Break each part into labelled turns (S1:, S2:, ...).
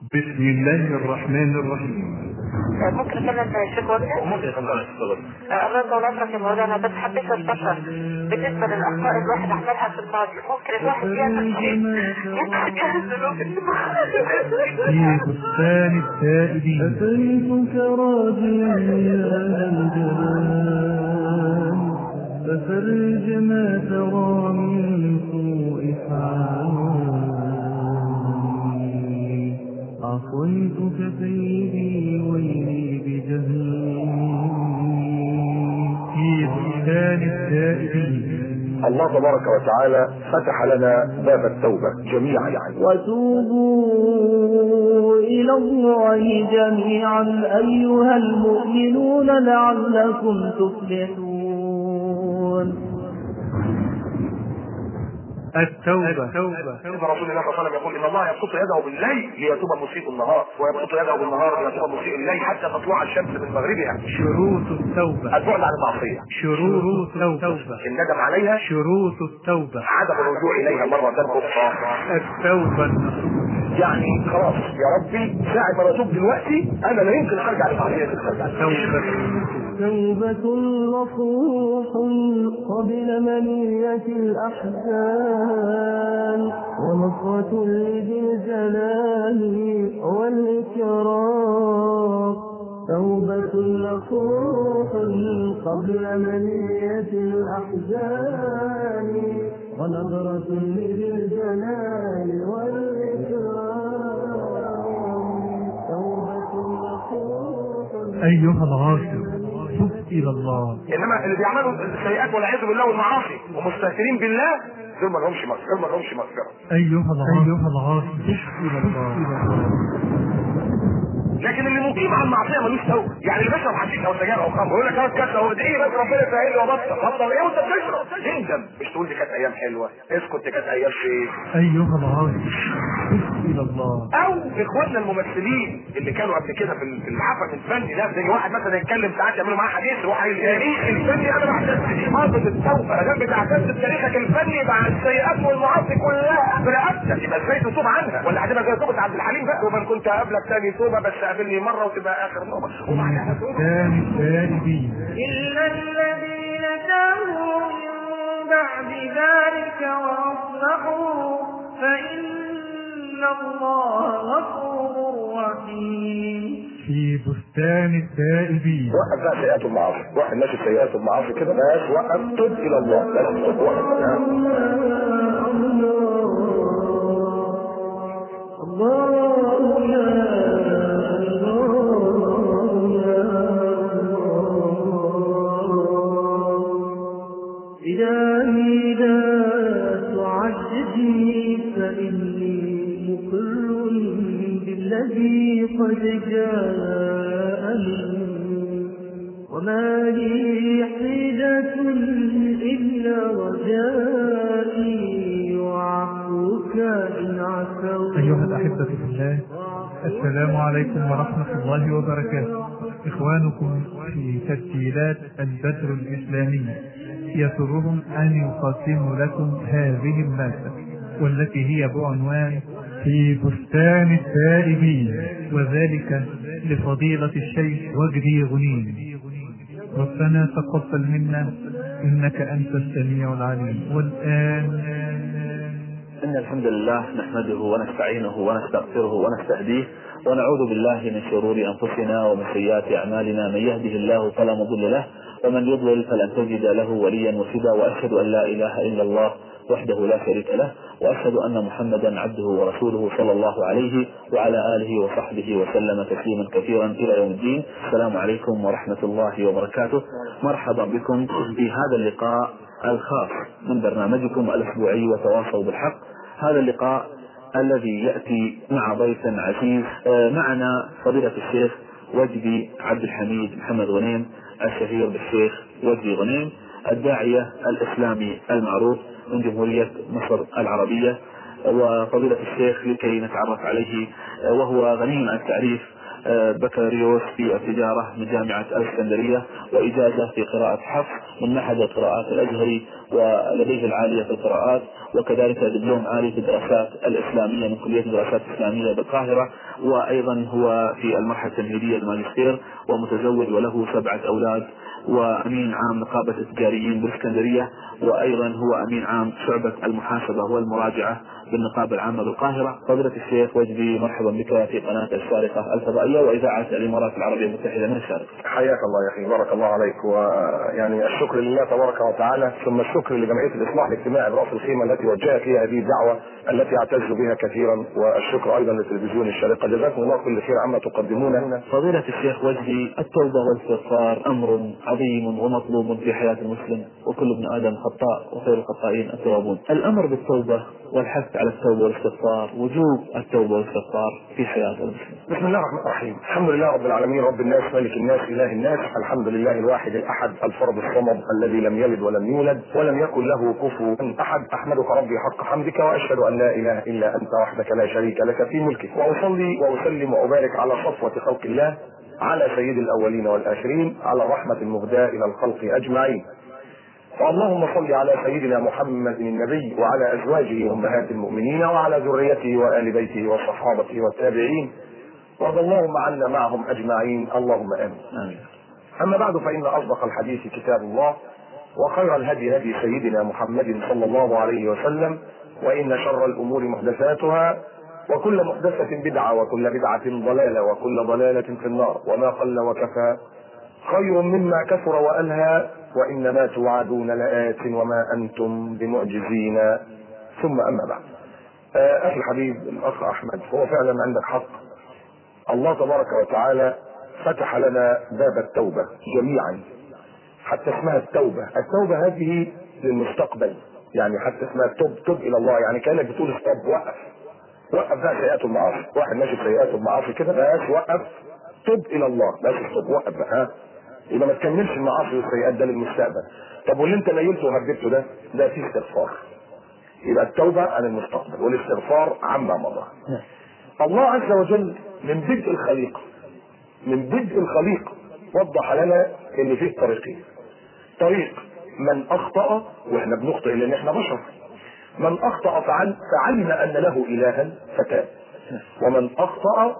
S1: بسم الله الرحمن الرحيم
S2: ممكن اكلم الشيخ وجهه؟
S3: ممكن يكون ذلك تفضل
S2: الله يطول عمرك يا مولانا انا بس حبيت استفسر بالنسبه للاخطاء الواحد عملها في الماضي ممكن الواحد يعمل شيء يتجاهل ذنوب
S1: في بستان التائبين
S4: أتيتك راجيا يا الجلال ففرج ما ترى من سوء حالي عصيتك سيدي ويلي بجهلي
S1: في بستان التائبين
S3: الله تبارك وتعالى فتح لنا باب التوبة جميعا يعني
S4: وتوبوا إلى الله جميعا أيها المؤمنون لعلكم تفلحون
S1: التوبة
S3: سيدنا رسول الله صلى الله عليه وسلم يقول ان الله يبسط يده بالليل ليتوب مسيء النهار ويبسط يده بالنهار ليتوب مسيء الليل حتى تطلع الشمس من مغربها
S1: شروط التوبة
S3: البعد عن المعصيه
S1: شروط التوبة
S3: الندم عليها
S1: شروط التوبة
S3: عدم الرجوع اليها مره اخرى
S1: التوبة النصوح
S3: يعني خلاص يا ربي ساعة ما بتوب دلوقتي انا لا يمكن ارجع لمعصيتك ارجع
S1: توبة
S4: توبة نصوح قبل منية الأحزان ونصرة لذي الجلال والإكرام توبة نصوح قبل منية الأحزان ونظرة لذي الجلال والإكرام توبة نصوح
S1: أيها العاصر تب إلى الله
S3: انما اللي بيعملوا السيئات والعياذ بالله والمعاصي ومستهترين بالله دول ما لهمش مغفره دول ما لهمش مغفره
S1: أيها العاصر أيها العاصر تب إلى الله
S3: لكن اللي مقيم على المعصيه ملوش توبه يعني اللي بيشرب حشيش او سجاير او خمر يقول لك انا كذا هو ادعي بس ربنا يسهل لي وابطل بطل ايه وانت بتشرب تندم مش تقول دي كانت ايام حلوه اسكت دي كانت ايام شيء
S1: أيها العاصر تب إلى الله
S3: او اخواننا الممثلين اللي كانوا قبل كده في ال- في الحفل الفني ده زي واحد مثلا يتكلم ساعات يعملوا معاه حديث يروح قايل التاريخ الفني انا بعتز دي مرض التوبه ما دام بتعتز بتاريخك الفني مع السيئات والمعاصي كلها برقبتك يبقى ازاي تتوب عنها ولا هتبقى زي توبه عبد الحليم بقى ومن كنت قبلك تاني توبه بس قابلني مره وتبقى اخر توبه وبعدها توبه
S1: بستان التائبين
S4: إلا الذين تابوا من بعد ذلك وأصلحوا فإن الله غفور رحيم
S1: في بستان التائبين
S3: وقف بقى سيئات المعاصي وقف الناس السيئات والمعاصي كده بس وقف تب الى الله بس تب وقف ها؟
S4: الله لا الله لا إلهي لا تعجزني فإني مقر بالذي قد جاءني وما لي حيلة إلا رجائي وعفوك إن عفوت
S1: أيها الأحبة في الله السلام عليكم ورحمة الله وبركاته إخوانكم في تسجيلات البدر الإسلامي يسرهم أن يقدموا لكم هذه المادة والتي هي بعنوان في بستان التائبين وذلك لفضيلة الشيخ وجدي غنيم ربنا تقبل منا إنك أنت السميع العليم والآن
S5: إن الحمد لله نحمده ونستعينه ونستغفره ونستهديه ونعوذ بالله من شرور أنفسنا ومن سيئات أعمالنا من يهده الله فلا مضل له ومن يضلل فلن تجد له وليا مرشدا وأشهد أن لا إله إلا الله وحده لا شريك له وأشهد أن محمدا عبده ورسوله صلى الله عليه وعلى آله وصحبه وسلم تسليما كثيرا إلى يوم الدين السلام عليكم ورحمة الله وبركاته مرحبا بكم في هذا اللقاء الخاص من برنامجكم الأسبوعي وتواصوا بالحق هذا اللقاء الذي يأتي مع ضيف عزيز آه، معنا فضيلة الشيخ وجدي عبد الحميد محمد غنيم الشهير بالشيخ وجدي غنيم الداعية الإسلامي المعروف من جمهورية مصر العربية وفضيلة الشيخ لكي نتعرف عليه آه، وهو غني عن التعريف آه، بكالوريوس في التجارة من جامعة الإسكندرية وإجازة في قراءة حفص من معهد القراءات الأزهري ولديه العالية في القراءات وكذلك دبلوم عالي في الدراسات الإسلامية من كلية الدراسات الإسلامية بالقاهرة وايضا هو في المرحله التمهيديه الماجستير ومتزوج وله سبعه اولاد وامين عام نقابه التجاريين بالاسكندريه وايضا هو امين عام شعبه المحاسبه والمراجعه بالنقابه العامه بالقاهره فضيله الشيخ وجدي مرحبا بك في قناه الشارقه الفضائيه واذاعه الامارات العربيه المتحده من الشارقه.
S3: حياك الله يا اخي بارك الله عليك ويعني الشكر لله تبارك وتعالى ثم الشكر لجمعيه الاصلاح الاجتماعي براس الخيمه التي وجهت لي هذه الدعوه التي اعتز بها كثيرا والشكر ايضا لتلفزيون الشارقه جزاكم الله كل خير عما تقدمونه
S5: فضيله الشيخ وجدي التوبه والاستغفار امر عظيم ومطلوب في حياه المسلم وكل ابن ادم خطاء وخير الخطائين التوابون. الامر بالتوبه والحث على التوبه والاستغفار وجوب التوبه والاستغفار في حياه المسلم.
S3: بسم الله الرحمن الرحيم الحمد لله رب العالمين رب الناس ملك الناس اله الناس الحمد لله الواحد الاحد الفرد الصمد الذي لم يلد ولم يولد ولم يكن له كفوا احد احمدك ربي حق حمدك واشهد ان لا اله الا انت وحدك لا شريك لك في ملكك واصلي واسلم وابارك على صفوه خلق الله على سيد الاولين والاخرين على الرحمه المهداه الى الخلق اجمعين اللهم صل على سيدنا محمد النبي وعلى ازواجه امهات المؤمنين وعلى ذريته وال بيته وصحابته والتابعين وارض اللهم عنا معهم اجمعين اللهم امين.
S5: امين.
S3: اما بعد فان اصدق الحديث كتاب الله وخير الهدي هدي سيدنا محمد صلى الله عليه وسلم وان شر الامور محدثاتها وكل محدثة بدعة وكل بدعة ضلالة وكل ضلالة في النار وما قل وكفى خير مما كثر وألهى وإنما توعدون لآت وما أنتم بمعجزين ثم أما بعد آه، أخي الحبيب الأخ أحمد هو فعلا عندك حق الله تبارك وتعالى فتح لنا باب التوبة جميعا حتى اسمها التوبة التوبة هذه للمستقبل يعني حتى اسمها توب توب إلى الله يعني كأنك بتقول ستوب وقف وقف بقى سيئات المعاصي واحد ماشي سيئات المعاصي كده بقاش وقف توب إلى الله بس ستوب وقف بقى ها يبقى ما تكملش المعاصي والسيئات ده للمستقبل طب واللي انت نيلته وهببته ده ده فيه استغفار يبقى التوبة عن المستقبل والاستغفار عما مضى الله عز وجل من بدء الخليقة من بدء الخليقة وضح لنا ان فيه طريقين طريق من اخطأ واحنا بنخطئ لان احنا بشر من اخطأ فعل فعلم ان له الها فتاب ومن اخطأ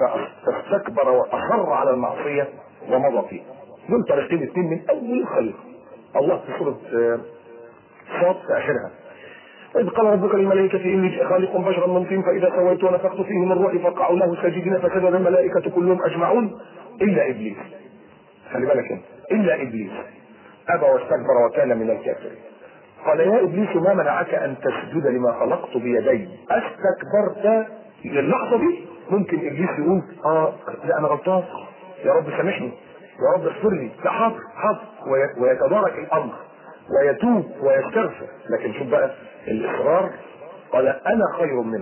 S3: فاستكبر واصر على المعصية ومضى فيه دول طريقين اثنين من اول الخليقة الله في سورة آه، صاد في اخرها إذ قال ربك للملائكة إني خالق بشرا من طين فإذا سويت ونفخت فيه من روحي فقعوا له ساجدين فسجد الملائكة كلهم أجمعون إلا إبليس خلي بالك انت إلا إبليس أبى واستكبر وكان من الكافرين قال يا إبليس ما منعك أن تسجد لما خلقت بيدي أستكبرت للحظة دي ممكن إبليس يقول آه لا أنا غلطان يا رب سامحني يا رب اغفر لي لا حاضر حاضر وي- ويتدارك الأمر ويتوب ويستغفر لكن شوف بقى الاصرار قال انا خير منه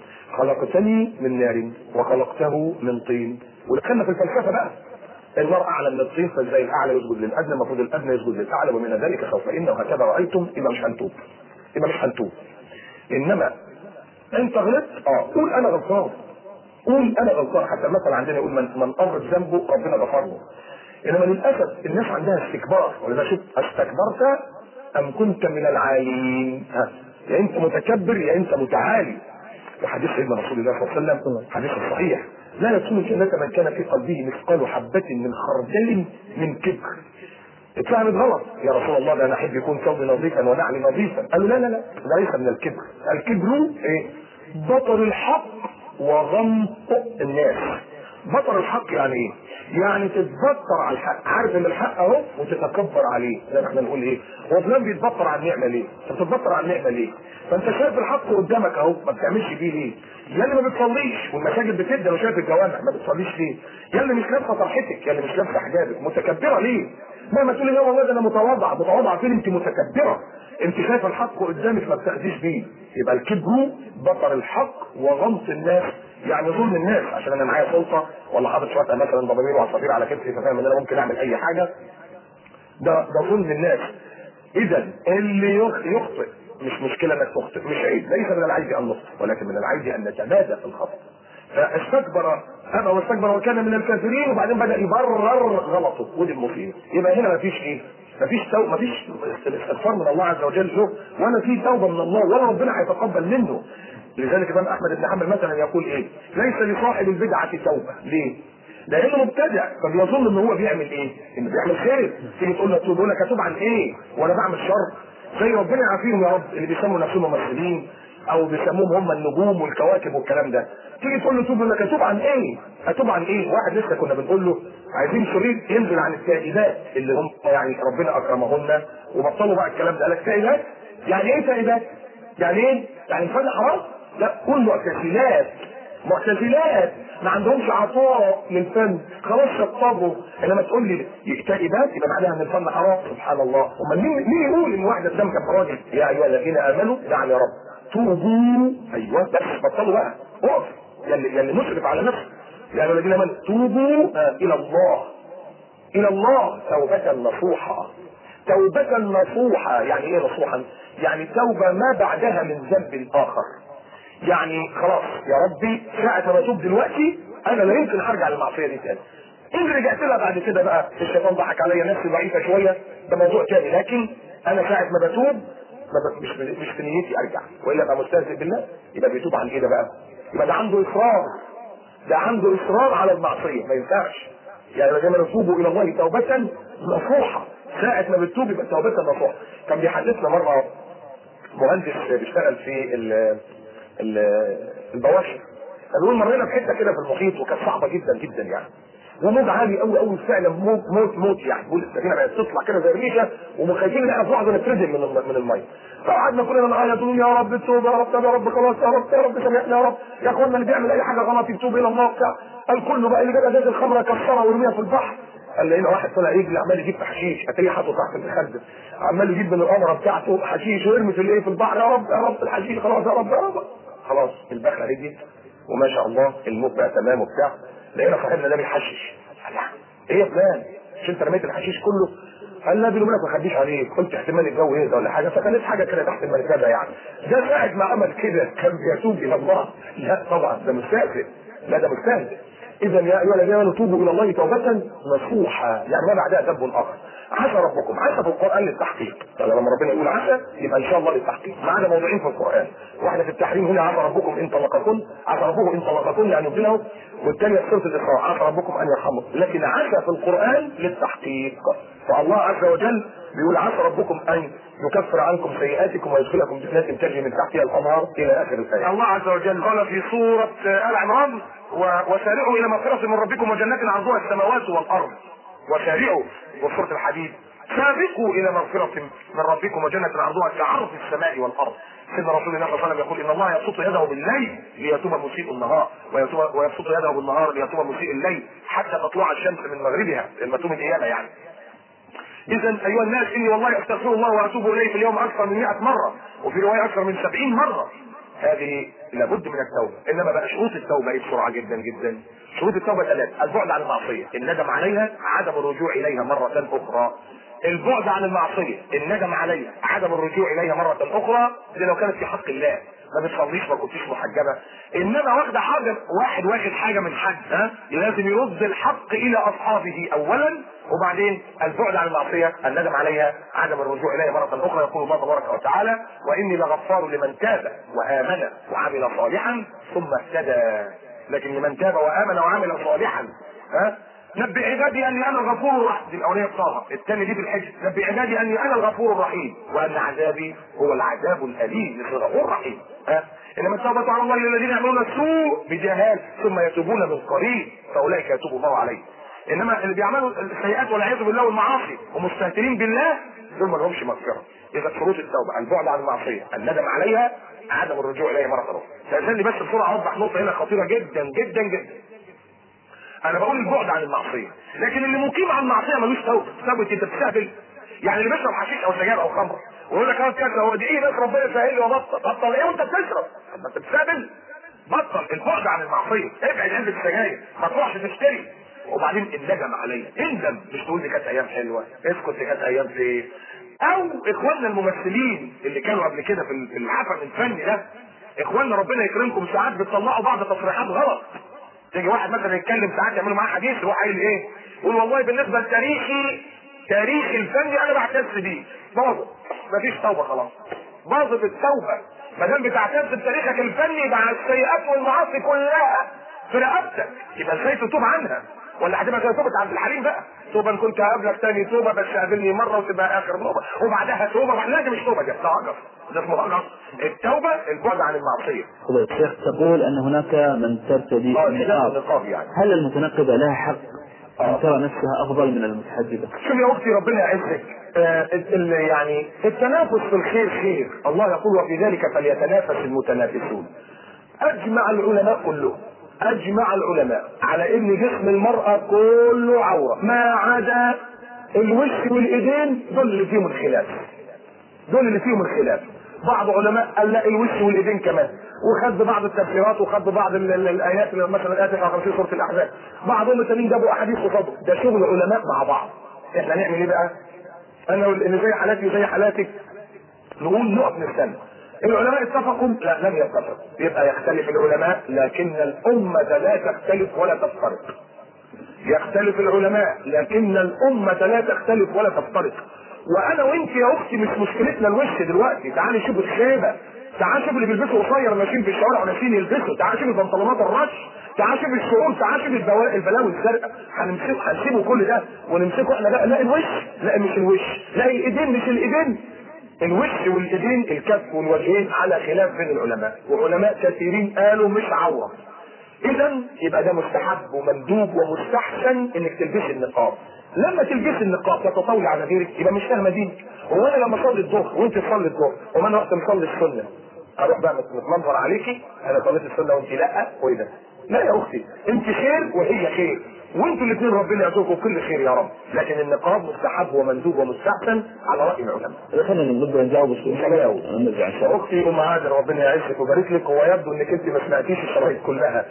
S3: خلقتني من نار وخلقته من طين ودخلنا في الفلسفه بقى النار اعلى من الطين فازاي الاعلى يسجد للادنى المفروض الادنى يسجد للاعلى ومن ذلك سوف انه هكذا رايتم يبقى مش هنتوب يبقى مش هنتوب انما انت غلطت اه قول انا غلطان قول انا غلطان حتى المثل عندنا يقول من من قرب ذنبه ربنا غفر له انما للاسف الناس عندها استكبار ولذا شوف استكبرت ام كنت من العالين ها يا انت متكبر يا انت متعالي وحديث سيدنا رسول الله صلى الله عليه وسلم حديث صحيح لا يدخل الجنة من كان في قلبه مثقال حبة من خردل من كبر اتفهمت غلط يا رسول الله ده انا احب يكون ثوبي نظيفا ونعلي نظيفا قالوا لا لا لا ده ليس من الكبر الكبر ايه بطر الحق وغمط الناس بطر الحق يعني ايه يعني تتبطر على الحق عارف ان الحق اهو وتتكبر عليه زي ما احنا نقول ايه هو فلان بيتبطر على النعمه ليه انت بتتبطر على النعمه ليه فانت شايف الحق قدامك اهو ما بتعملش بيه ليه يا اللي ما بتصليش والمساجد بتبدا وشايف الجوامع ما بتصليش ليه يا اللي مش لابسه طرحتك يا اللي مش لابسه حجابك متكبره ليه مهما تقولي لا والله ده انا متواضع متواضع فين انت متكبره انت شايفه الحق قدامك ما بتاخديش بيه يبقى الكبر بطر الحق وغمط الناس يعني ظلم الناس عشان انا معايا سلطه ولا حاطط شويه مثلا ضبابير وعصافير على كتفي ففاهم ان انا ممكن اعمل اي حاجه ده ده ظلم الناس اذا اللي يخ- يخطئ مش مشكله انك تخطئ مش عيب ليس من العيب ان نخطئ ولكن من العيب ان نتمادى في الخطا فاستكبر ابى واستكبر وكان من الكافرين وبعدين بدا يبرر غلطه ودي المصيبه يبقى هنا مفيش ايه مفيش تو... مفيش الاستغفار من الله عز وجل شوف ولا في توبه من الله ولا ربنا هيتقبل منه لذلك الامام احمد بن حنبل مثلا يقول ايه ليس لصاحب البدعه توبه ليه لانه مبتدع فبيظن ان هو بيعمل ايه؟ انه بيعمل خير تيجي تقول له توب يقول لك اتوب عن ايه؟ وانا بعمل شر زي ربنا يعافيهم يا رب اللي بيسموا نفسهم ممثلين او بيسموهم هم النجوم والكواكب والكلام ده تيجي تقول له توب يقول لك اتوب عن ايه؟ اتوب عن ايه؟ واحد لسه كنا بنقول له عايزين شريط ينزل عن التائبات اللي هم يعني ربنا اكرمهن وبطلوا بقى الكلام ده قال لك تائبات؟ يعني ايه تائبات؟ يعني ايه؟ يعني الفن حرام؟ لا كل معتزلات معتزلات ما عندهمش عطاء للفن خلاص شطبوا انما تقول لي تائبات يبقى معناها ان الفن حرام سبحان الله امال مين مين يقول ان واحده قدام كان راجل يا ايها الذين امنوا نعم يا رب توبوا ايوه بس بطلوا بقى اقف يا اللي يا اللي مسرف على نفسه يا ايها الذين امنوا توبوا آه الى الله الى الله توبه نصوحه توبة نصوحة يعني ايه نصوحا يعني توبة ما بعدها من ذنب اخر يعني خلاص يا ربي ساعة ما اتوب دلوقتي انا لا يمكن هرجع للمعصية دي تاني ان رجعت لها بعد كده بقى الشيطان ضحك عليا نفسي ضعيفة شوية ده موضوع تاني لكن انا ساعة ما بتوب ما ب... مش مش في نيتي ارجع والا ابقى مستهزئ بالله يبقى بيتوب عن ايه ده بقى؟ يبقى ده عنده اصرار ده عنده اصرار على المعصية ما ينفعش يعني لما نتوبوا الى الله توبة نصوحة ساعة ما بتتوب يبقى توبة نصوحة كان بيحدثنا مرة مهندس بيشتغل في ال ال البواشر قالوا مرينا في حته كده في المحيط وكانت صعبه جدا جدا يعني وموج عالي قوي قوي فعلا موت موت موت يعني بيقول السفينه بقت تطلع كده زي الريشه ومخايفين ان احنا في لحظه نترجم من الم- من الميه فقعدنا كلنا نعيط نقول يا رب التوبه يا رب طب يا رب خلاص يا رب يا رب سامحنا يا رب يا اخوانا اللي بيعمل اي حاجه غلط يتوب الى الله بتاع قال كله بقى اللي جاب ازاز الخمره كسرها ويرميها في البحر قال لقينا واحد طلع يجري عمال يجيب في حشيش اتاريه حاطه تحت المخده عمال يجيب من القمره بتاعته حشيش ويرمي في الايه في البحر يا رب يا رب الحشيش خلاص يا رب يا رب خلاص البخله هديت وما شاء الله الموت بقى تمام وبتاع لقينا صاحبنا ده بيحشش قال لا، ايه يا فلان مش انت رميت الحشيش كله قال لا بيني وبينك ما خبيش عليك قلت احتمال الجو يهدى ولا حاجه فكانت حاجه كده تحت المرتبه يعني ده ساعه ما عمل كده كان بيتوب الى الله لا طبعا ده مستهزئ لا ده مستهزئ اذا يا ايها الذين امنوا توبوا الى الله توبه نصوحا يعني ما بعدها ذنب اخر عسى ربكم عسى في القران للتحقيق طيب لما ربنا يقول عسى يبقى ان شاء الله للتحقيق معانا موضوعين في القران واحده في التحريم هنا عسى ربكم ان طلقكن عسى ربكم ان طلقكن يعني يبدله والثانيه في سوره الاسراء عسى ربكم ان يرحمكم لكن عسى في القران للتحقيق فالله عز وجل بيقول عسى ربكم ان يكفر عنكم سيئاتكم ويدخلكم جنات تجري من تحتها الانهار الى اخر الايه.
S6: الله عز وجل قال في سورة آل عمران و- وسارعوا إلى مغفرة من ربكم وجنات عرضها السماوات والأرض وسارعوا وسورة الحديد سابقوا إلى مغفرة من ربكم وجنة عرضها كعرض السماء والأرض سيدنا رسول الله صلى الله عليه وسلم يقول ان الله يبسط يده بالليل ليتوب مسيء النهار ويتوب- ويبسط يده بالنهار ليتوب مسيء الليل حتى تطلع الشمس من مغربها لما تقوم القيامه يعني اذا ايها الناس اني والله استغفر الله واتوب اليه في اليوم اكثر من 100 مره وفي روايه اكثر من 70 مره هذه لابد من التوبه انما بقى شروط التوبه ايه بسرعه جدا جدا شروط التوبه ثلاث البعد عن المعصيه الندم عليها عدم الرجوع اليها مره اخرى البعد عن المعصيه الندم عليها عدم الرجوع اليها مره اخرى دي لو كانت في حق الله ما بتصليش ما كنتيش محجبه انما واخده حاجه واحد واخد حاجه من حد ها لازم يرد الحق الى اصحابه اولا وبعدين البعد عن المعصيه الندم عليها عدم الرجوع اليها مره اخرى يقول الله تبارك وتعالى واني لغفار لمن تاب وامن وعمل صالحا ثم اهتدى لكن لمن تاب وامن وعمل صالحا ها نبئ عبادي اني انا الغفور الرحيم دي الاولانيه بطاقه الثاني دي في الحج نبئ عبادي اني انا الغفور الرحيم وان عذابي هو العذاب الاليم مثل الغفور الرحيم ها انما التوبه على الله للذين يعملون السوء بجهال ثم يتوبون من قريب فاولئك يتوب الله عليهم انما اللي بيعملوا السيئات والعياذ بالله والمعاصي ومستهترين بالله دول ما لهمش مغفره اذا شروط التوبه البعد عن المعصيه الندم عليها عدم الرجوع اليها مره اخرى فاذن بس بسرعه اوضح نقطه هنا خطيره جدا جدا جدا انا بقول البعد عن المعصيه لكن اللي مقيم عن المعصيه ملوش توبه توبه انت بتستهبل يعني اللي بيشرب حشيش او سجاير او خمر ويقول لك انا كذا هو دي ايه بس ربنا يسهل لي وبطل بطل ايه وانت بتشرب طب ما انت بتستهبل بطل البعد عن المعصيه ابعد علبه السجاير ما تروحش تشتري وبعدين الندم عليا اندم مش تقول دي كانت ايام حلوه اسكت دي كانت ايام في او اخواننا الممثلين اللي كانوا قبل كده في في العفن الفني ده اخواننا ربنا يكرمكم ساعات بتطلعوا بعض تصريحات غلط تيجي واحد مثلا يتكلم ساعات يعملوا معاه حديث يروح قايل ايه؟ يقول والله بالنسبه لتاريخي تاريخ الفني انا بعتز بيه باظت مفيش توبه خلاص باظت التوبه
S3: ما دام بتعتز بتاريخك الفني مع السيئات والمعاصي كلها في رقبتك يبقى ازاي تتوب عنها ولا هتبقى زي توبة عبد الحليم بقى توبة ان كنت هقابلك تاني توبة بس قابلني مرة وتبقى اخر توبة وبعدها توبة لا دي مش توبة دي ده هجر ده اسمه هجر التوبة البعد عن المعصية
S5: فضيلة الشيخ تقول ان هناك من ترتدي
S3: اه الحجاب
S5: النقاب
S3: والنقاب يعني
S5: هل المتنقبة لها حق
S3: آه.
S5: ان ترى نفسها افضل من المتحجبة؟
S3: شوف يا اختي ربنا يعزك آه ال- ال- يعني التنافس في الخير خير الله يقول وفي ذلك فليتنافس المتنافسون اجمع العلماء كلهم اجمع العلماء على ان جسم المرأة كله عورة ما عدا الوش والايدين دول اللي فيهم الخلاف دول اللي فيهم الخلاف بعض علماء قال لا الوش والايدين كمان وخد بعض التفسيرات وخد بعض ال- ال- الايات اللي مثلا الايات 59 سوره الاحزاب بعضهم التانيين جابوا احاديث قصاده ده شغل علماء مع بعض احنا نعمل ايه بقى؟ انا اللي زي حالاتي وزي حالاتك نقول نقف نستنى العلماء اتفقوا لا لم يتفقوا يبقى يختلف العلماء لكن الأمة لا تختلف ولا تفترق يختلف العلماء لكن الأمة لا تختلف ولا تفترق وأنا وأنت يا أختي مش مشكلتنا الوش دلوقتي تعالي شوف الخيبة تعالي شوف اللي بيلبسوا قصير ماشيين في الشوارع وناسيين يلبسوا تعالي شوف البنطلونات الرش تعالي شوف الشعور تعالي شوف البوا- البلاوي الزرقاء هنمسك هنسيبه كل ده ونمسكه احنا لا لا الوش لا مش الوش لا الايدين مش الايدين الوش والايدين الكف والوجهين على خلاف بين العلماء وعلماء كثيرين قالوا مش عوره اذا يبقى ده مستحب ومندوب ومستحسن انك تلبسي النقاب لما تلبسي النقاب تتطاولي على غيرك يبقى مش فاهمه دينك هو انا لما اصلي الظهر وانت تصلي الظهر وما انا رحت مصلي السنه اروح بقى متمنظر عليكي انا صليت السنه وانت لا وايه ده لا يا اختي انت خير وهي خير وانتوا الاثنين ربنا يعطيكم كل خير يا رب لكن النقاب مستحب ومندوب ومستحسن على راي العلماء
S5: اذا كنا نبدا نجاوب السؤال
S3: نجاوب.
S5: نرجع ان شاء الله
S3: اختي ام عادل ربنا يعزك ويبارك لك هو يبدو انك انت ما سمعتيش الشرايط كلها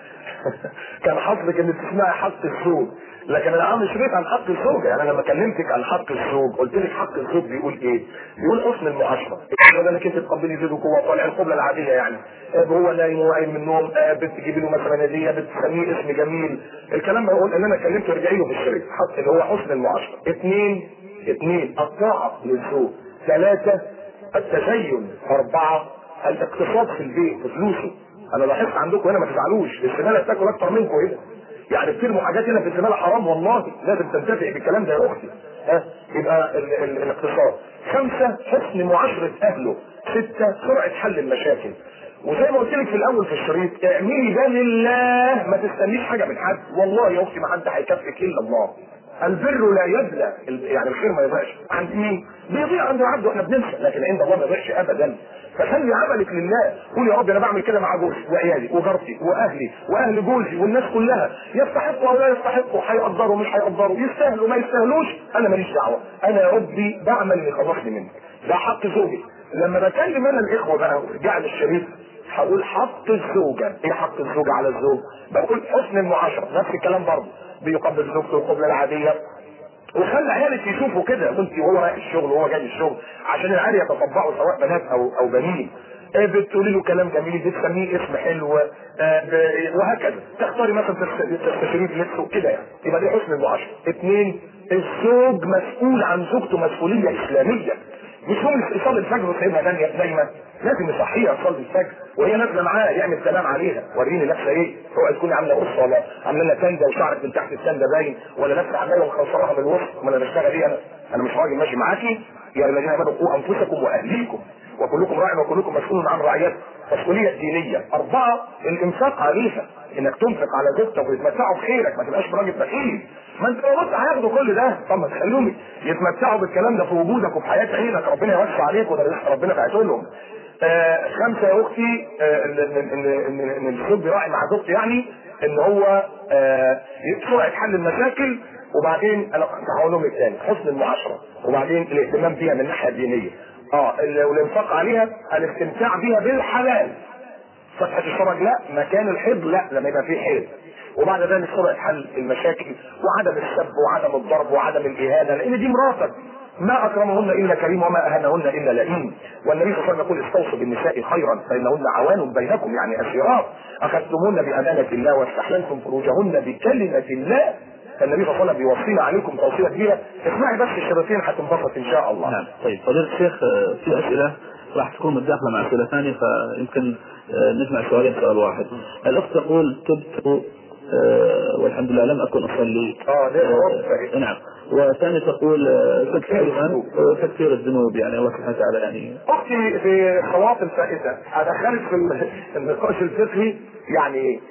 S3: كان حظك انك تسمعي حق الزوج لكن انا عامل شريط عن حق الزوجه يعني انا لما كلمتك عن حق الزوج قلت لك حق الزوج بيقول ايه؟ بيقول حسن المعاشره ده انك انت تقبلي زيد وقوه طالع القبله العاديه يعني آه، هو نايم وقايم من النوم آه، بتجيبي له مثلا هديه بتسميه اسم جميل الكلام ده بقول ان انا كلمته ارجعي له في الشريط حق اللي هو حسن المعاشره اثنين اثنين الطاعه للزوج ثلاثه التزين اربعه الاقتصاد في البيت بفلوسه انا لاحظت عندكم هنا ما تزعلوش الزباله بتاكل اكتر منكم هنا يعني بترموا حاجات هنا في الزباله حرام والله لازم تنتفع بالكلام ده يا اختي ها يبقى ال ال الاقتصاد خمسه حسن معاشره اهله سته سرعه حل المشاكل وزي ما قلت لك في الاول في الشريط اعملي ده لله ما تستنيش حاجه من حد والله يا اختي ما حد هيكفك الا الله البر لا يبلى ال- يعني الخير ما يضيعش عند مين؟ بيضيع عند العبد واحنا بننسى لكن عند الله ما يضيعش ابدا فخلي عملك لله قول يا رب انا بعمل كده مع جوزي وعيالي وجارتي واهلي واهل جوزي والناس كلها يستحقوا او لا يستحقوا هيقدروا مش هيقدروا يستاهلوا ما يستاهلوش انا ماليش دعوه انا يا ربي بعمل اللي يخلصني منك ده حق زوجي لما بكلم انا الاخوه بقى ورجع للشريف هقول حق الزوجه ايه حق الزوجه على الزوج بقول حسن المعاشره نفس الكلام برضه بيقبل زوجته القبله العاديه وخلي عيالك يشوفوا كده كنت وهو رايح الشغل وهو جاي الشغل عشان العيال يتطبعوا سواء بنات او او بنين آه، بتقولي له كلام جميل بتسميه اسم حلو آه، ب- وهكذا تختاري مثلا تست- تستشيريه في لبسه كده يعني يبقى دي حسن المعاشره اثنين الزوج مسؤول عن زوجته مسؤوليه اسلاميه مش هو اللي يصلي الفجر وسايبها نايمه نايمه لازم يصحيها تصلي الفجر وهي نازله معاه يعمل سلام عليها وريني لابسه ايه اوعي تكوني عامله قصه ولا عامله لنا تنده وشعرك من تحت التنده باين ولا لابسه عبايه ومخصرها من الوسط ما انا بشتغل ايه انا انا مش راجل ماشي معاكي يا الذين امنوا قوا انفسكم واهليكم وكلكم راع وكلكم مسؤول عن رعيته مسؤوليه دينيه اربعه الانفاق عليها انك تنفق على زوجتك ويتمتعوا بخيرك ما تبقاش راجل بخيل ما انت لو بص هياخدوا كل ده طب ما تخليهم يتمتعوا بالكلام ده في وجودك وفي حياه عينك ربنا يوسع عليك وده رزق ربنا بعته لهم آه خمسه يا اختي آه ان ان ان ان, إن الزوج بيراعي مع زوجته يعني ان هو آه سرعه حل المشاكل وبعدين انا هقول لهم الثاني حسن المعاشره وبعدين الاهتمام بيها من الناحيه الدينيه اه ال- والانفاق عليها الاستمتاع بيها بالحلال فتحة الشرج لا مكان الحيض لا لما يبقى فيه حيض وبعد ذلك سرعة حل المشاكل وعدم السب وعدم الضرب وعدم الإهانة لأن دي مراتك ما أكرمهن إلا كريم وما أهانهن إلا لئيم والنبي صلى الله عليه وسلم يقول استوصوا بالنساء خيرا فإنهن عوان بينكم يعني أسيرات أخذتموهن بأمانة الله واستحللتم فروجهن بكلمة الله فالنبي صلى الله عليه وسلم بيوصينا عليكم توصية كبيرة اسمعي بس الشريطين هتنبسط إن شاء الله
S5: نعم طيب فضيلة الشيخ آه، في أسئلة راح تكون متداخله مع اسئله ثانيه فيمكن آه، نجمع سؤالين سؤال واحد. الاخت تقول تبت آه، والحمد لله لم اكن اصلي.
S3: اه ده
S5: آه، نعم. والثانية تقول آه، تكفير من- آه، تكفير الذنوب يعني الله سبحانه وتعالى يعني
S3: اختي في خواطر فائته ادخلت في ال- النقاش الفقهي يعني ايه؟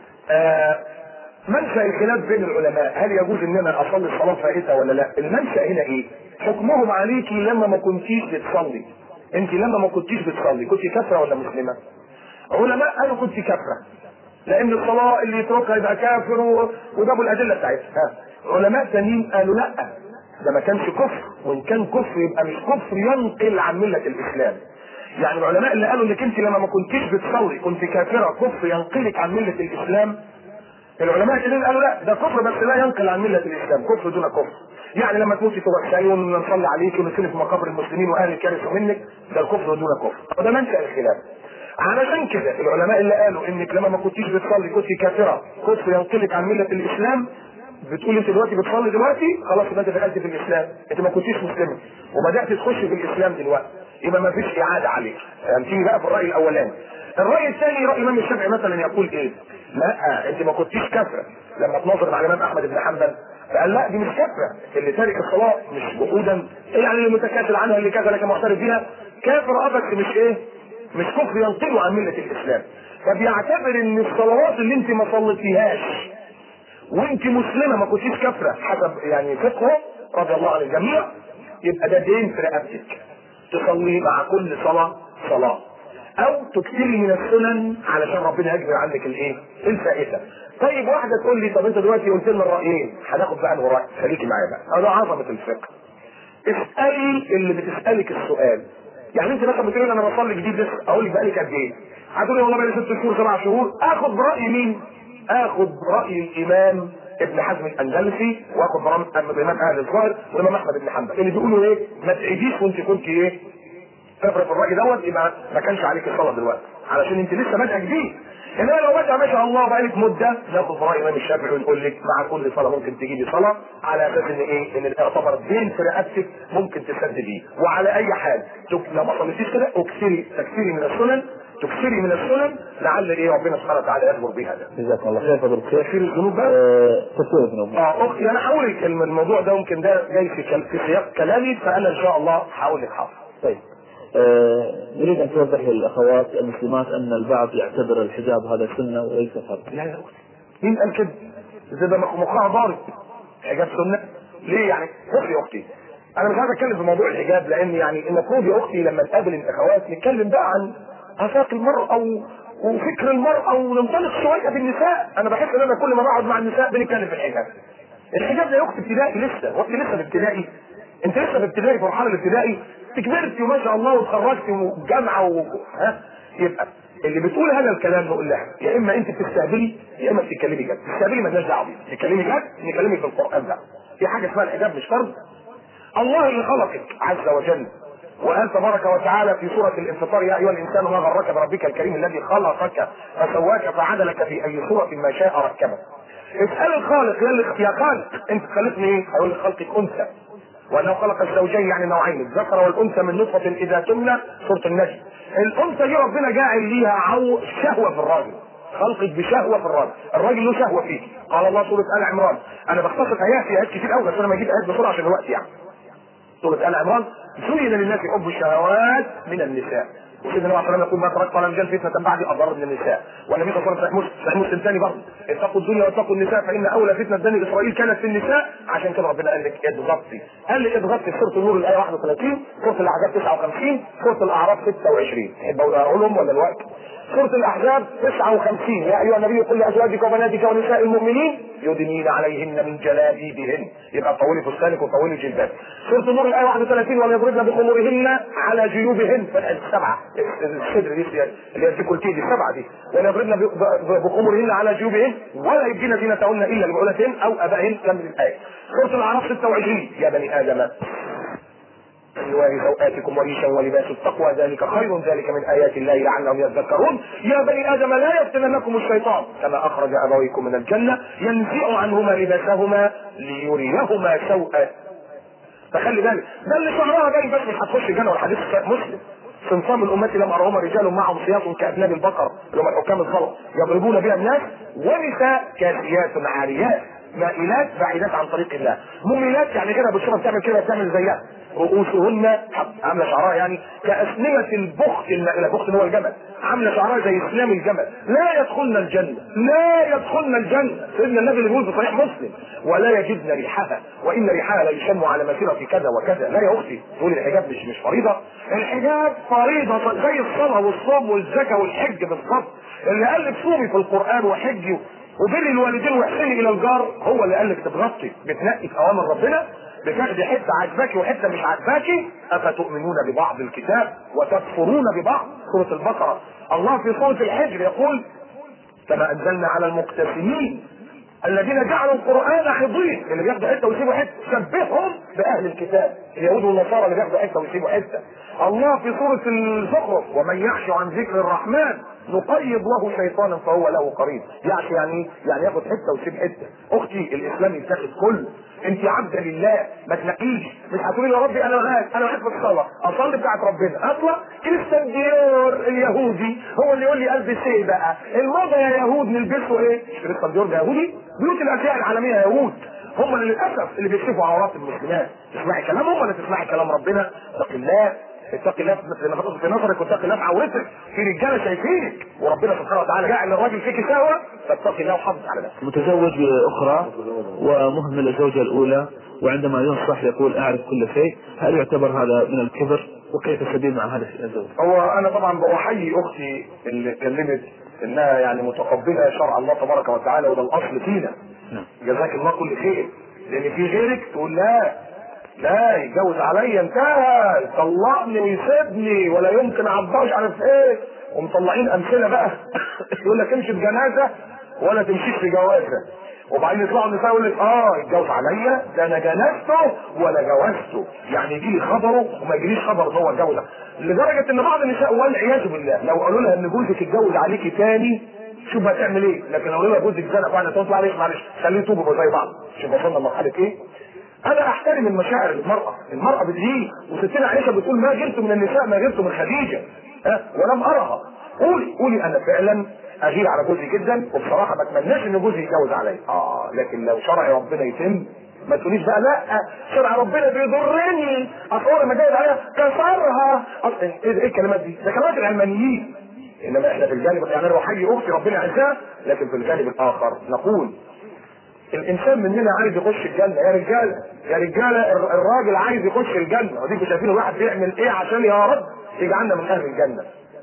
S3: آه منشا الخلاف بين العلماء هل يجوز ان انا اصلي الصلاه فائته ولا لا؟ المنشا هنا ايه؟ حكمهم عليكي لما ما كنتيش بتصلي انت لما ما كنتيش بتصلي كنت كافره ولا مسلمه؟ علماء قالوا كنت كافره لان الصلاه اللي يتركها يبقى كافر و- وجابوا الادله بتاعتها ها. علماء تانيين قالوا لا ده ما كانش كفر وان كان كفر يبقى مش كفر ينقل عن مله الاسلام يعني العلماء اللي قالوا انك انت لما ما كنتيش بتصلي كنت كافره كفر ينقلك عن مله الاسلام العلماء التانيين قالوا لا ده كفر بس لا ينقل عن مله الاسلام كفر دون كفر يعني لما تموتي توسعي ونصلي عليك ونسلم في مقابر المسلمين واهلك يرثوا منك ده الكفر دون كفر وده منشا الخلاف علشان كده العلماء اللي قالوا انك لما ما كنتيش بتصلي كنت كافره كفر ينقلك عن مله الاسلام بتقول انت دلوقتي بتصلي دلوقتي خلاص يبقى انت دخلت في الاسلام انت ما كنتيش مسلمه وبدات تخش في الاسلام دلوقتي يبقى ما فيش اعاده عليك فهمتني بقى في الراي الاولاني الراي الثاني راي الامام الشافعي مثلا يقول ايه لا انت ما كنتيش كافره لما تناظر مع الامام احمد بن حنبل فقال لا دي مش كافره اللي تارك الصلاه مش جحودا ايه يعني اللي متكاسل عنها اللي كذا لكن معترف بيها كافر اه بس مش ايه مش كفر ينقله عن مله الاسلام فبيعتبر ان الصلوات اللي انت ما صليتيهاش وانت مسلمه ما كنتيش كافره حسب يعني فقهه رضي الله عن الجميع يبقى ده دين في رقبتك تصلي مع كل صلاه صلاه او تكثري من السنن علشان ربنا يجبر عنك الايه؟ الفائته. طيب واحده تقول لي طب انت دلوقتي قلت لنا الرايين هناخد بقى انه راي خليكي معايا بقى هذا عظمه الفقه. اسالي اللي بتسالك السؤال. يعني انت مثلا بتقول انا بصلي جديد لسه اقول لك بقالي قد ايه؟ هتقولي والله بقالي ست شهور سبع شهور اخد براي مين؟ اخد براي الامام ابن حزم الاندلسي واخد براي الامام اهل الظاهر والامام احمد بن حنبل اللي بيقولوا ايه؟ ما تعيديش وانت كنت ايه؟ كفر في الراي دوت يبقى ما كانش عليك الصلاه دلوقتي علشان انت لسه بادئه جديد انما لو بادئه ما شاء الله بقالك مده ناخد براي الامام الشافعي ونقول لك مع كل صلاه ممكن تجيبي صلاه على اساس ان ايه؟ ان يعتبر دين في رقبتك ممكن تسدديه وعلى اي حال تك- لو ما صليتيش كده اكثري تكثري من السنن تكثري من السنن لعل ايه ربنا سبحانه وتعالى يجبر بها ده.
S5: جزاكم الله خير فضل الشيخ
S3: تكفير الذنوب بقى
S5: آه، تكفير الذنوب
S3: اه اختي انا هقول لك الم- الموضوع ده ممكن ده جاي في كل- في سياق كلامي فانا ان شاء الله هقول لك حاضر.
S5: طيب آه، نريد ان توضح للاخوات المسلمات ان البعض يعتبر الحجاب هذا سنه وليس فرض
S3: لا يا اختي مين قال كده؟ زي ده مخ- مخها ضارب حجاب سنه ليه يعني؟ بصي يا اختي انا مش عايز اتكلم في موضوع الحجاب لان يعني المفروض يا اختي لما تقابل الاخوات نتكلم بقى عن افاق المراه و... وفكر المراه وننطلق شويه بالنساء انا بحس ان انا كل ما بقعد مع النساء بنتكلم في الحجاب الحجاب ده يا اختي ابتدائي لسه وقت لسه في ابتدائي انت لسه في ابتدائي في مرحله الابتدائي انت كبرتي وما شاء الله وتخرجتي وجامعه و... ها يبقى اللي بتقول هذا الكلام نقول لها يا اما انت بتستهبلي يا اما بتتكلمي جد بتستهبلي مالناش دعوه بيه تتكلمي جد نكلمك في القران ده في حاجه اسمها الحجاب مش فرض الله اللي خلقك عز وجل وقال تبارك وتعالى في سورة الانفطار يا أيها الإنسان ما غرك بربك الكريم الذي خلقك فسواك فعدلك في أي صورة ما شاء ركبك. اسأل الخالق يا اللي- يا خالق أنت خلقني إيه؟ هيقول لك خلقك أنثى. وأنه خلق الزوجين يعني نوعين الذكر والأنثى من نطفة إذا تمنى سورة النجم. الأنثى دي ربنا جاعل ليها عو شهوة في الراجل. خلقك بشهوة في الراجل، الراجل له شهوة فيه. قال الله سورة آل عمران، أنا بختصر آيات في آيات كتير قوي بس أنا ما أجيب آيات بسرعة عشان الوقت يعني. سورة آل عمران زين للناس حب الشهوات من النساء وسيدنا النبي عليه يقول ما تركت على الرجال فتنة بعد أضر من النساء والنبي صلى الله عليه وسلم صحيح مسلم ثاني برضه اتقوا الدنيا واتقوا النساء فإن أولى فتنة بني إسرائيل كانت في النساء عشان كده ربنا قال لك اضغطي قال لك اضغطي في سورة النور الآية 31 سورة الأحزاب 59 سورة الأعراف 26 تحب أقولهم ولا الوقت؟ سورة الأحزاب 59 يا أيها النبي قل لأزواجك وبناتك ونساء المؤمنين يدنين عليهن من جلابيبهن يبقى طولي فستانك وطولي جلباب سورة النور الآية 31 وليضربن بخمورهن على جيوبهن فتحة السبعة الصدر دي اللي هي الديكولتيه دي السبعة دي وليضربن ب- ب- بخمورهن على جيوبهن ولا يبدين زينتهن إلا لبعولتهن أو آبائهن كمل الآية سورة الأعراف 26 يا بني آدم أنواع سوآتكم وريشا ولباس التقوى ذلك خير ذلك من آيات الله لعلهم يذكرون يا بني آدم لا يفتننكم الشيطان كما أخرج أبويكم من الجنة ينزع عنهما لباسهما ليريهما سوء فخلي بالك ده اللي شعرها باين بس مش هتخش الجنة والحديث مسلم صنفان من امتي لم ارهما رجال معهم سياط كاذناب البقر اللي هم الحكام الغلط يضربون بها الناس ونساء كاسيات عاريات مائلات بعيدات عن طريق الله مميلات يعني كده بتشوفها بتعمل كده بتعمل زيها رؤوسهن عامله شعرها يعني كاسنمه البخت المائله البخت هو الجمل عامله شعرها زي اسنام الجمل لا يدخلن الجنه لا يدخلن الجنه سيدنا النبي اللي بيقول في صحيح مسلم ولا يجدن ريحها وان ريحها لا يشم على مسيره كذا وكذا لا يا اختي تقول الحجاب مش مش فريضه الحجاب فريضه زي الصلاه والصوم والزكاه والحج بالظبط اللي قال لك صومي في القران وحجي وبر الوالدين واحسني الى الجار هو اللي قال لك تتغطي بتنقي في اوامر ربنا بتاخدي حته عجباكي وحته مش عجباكي افتؤمنون ببعض الكتاب وتكفرون ببعض سوره البقره الله في سوره الحجر يقول كما انزلنا على المقتسمين الذين جعلوا القران حضين اللي بياخدوا حته ويسيبوا حته شبههم باهل الكتاب اليهود والنصارى اللي بياخدوا حته ويسيبوا حته الله في سوره الزخرف ومن يعش عن ذكر الرحمن نقيض له شيطانا فهو له قريب يعش يعني إيه؟ يعني ياخد حته ويسيب حته اختي الاسلام يتاخد كله انت عبده لله ما تنقيش مش هتقولي يا ربي انا معاك انا معاك في الصلاه اصلي بتاعت ربنا اطلع كريستيان ديور اليهودي هو اللي يقول لي البس ايه بقى الموضه يا يهود نلبسه ايه كريستيان ديور ده يهودي بيوت الازياء العالميه يهود هم اللي للاسف اللي بيكشفوا عورات المسلمات تسمعي كلامهم ولا تسمعي كلام ربنا اتق الله اتق الله لما تقصد في نظرك واتق الله في عورتك في رجاله شايفينك وربنا سبحانه وتعالى جعل الراجل فيك سهوه فاتق الله وحافظ على نفسك
S5: متزوج بأخرى ومهمل الزوجة الأولى وعندما ينصح يقول أعرف كل شيء هل يعتبر هذا من الكبر وكيف السبيل مع هذا الزوج؟
S3: هو انا طبعا بحيي اختي اللي اتكلمت انها يعني متقبله شرع الله تبارك وتعالى وده الاصل فينا
S5: نعم.
S3: جزاك الله كل خير لان في غيرك تقول لا لا يتجوز عليا انتهى طلقني ويسيبني ولا يمكن اعبرش عارف ايه ومطلعين امثله بقى يقول لك امشي بجنازه ولا تمشيش في جوازه وبعدين يطلعوا النساء يقول لك اه يتجوز عليا ده انا جنازته ولا جوازته يعني يجي لي خبره وما يجيليش خبر ان هو اتجوز لدرجه ان بعض النساء والعياذ بالله لو قالوا لها ان جوزك اتجوز عليكي تاني شوف هتعمل ايه لكن لو قالوا لها جوزك زنق واحده تقول معلش معلش خليه يتوبوا زي بعض شوف وصلنا لمرحله ايه انا احترم المشاعر المرأة المرأة بتغير وستنا عائشة بتقول ما غرت من النساء ما غرت من خديجة ها ولم ارها قولي قولي انا فعلا اغير على جوزي جدا وبصراحة ما اتمناش ان جوزي يتجوز عليا اه لكن لو شرع ربنا يتم ما تقوليش بقى لا شرع ربنا بيضرني اصل هو لما جايز عليها كسرها أصل ايه ايه الكلمات دي؟ ده كلمات العلمانيين انما احنا في الجانب يعني انا بحيي اختي ربنا يعزها لكن في الجانب الاخر نقول الانسان مننا عايز يخش الجنه يا رجاله يا رجاله الر- الراجل عايز يخش الجنه وديكوا شايفين الواحد بيعمل ايه عشان يا رب يجعلنا من اهل الجنه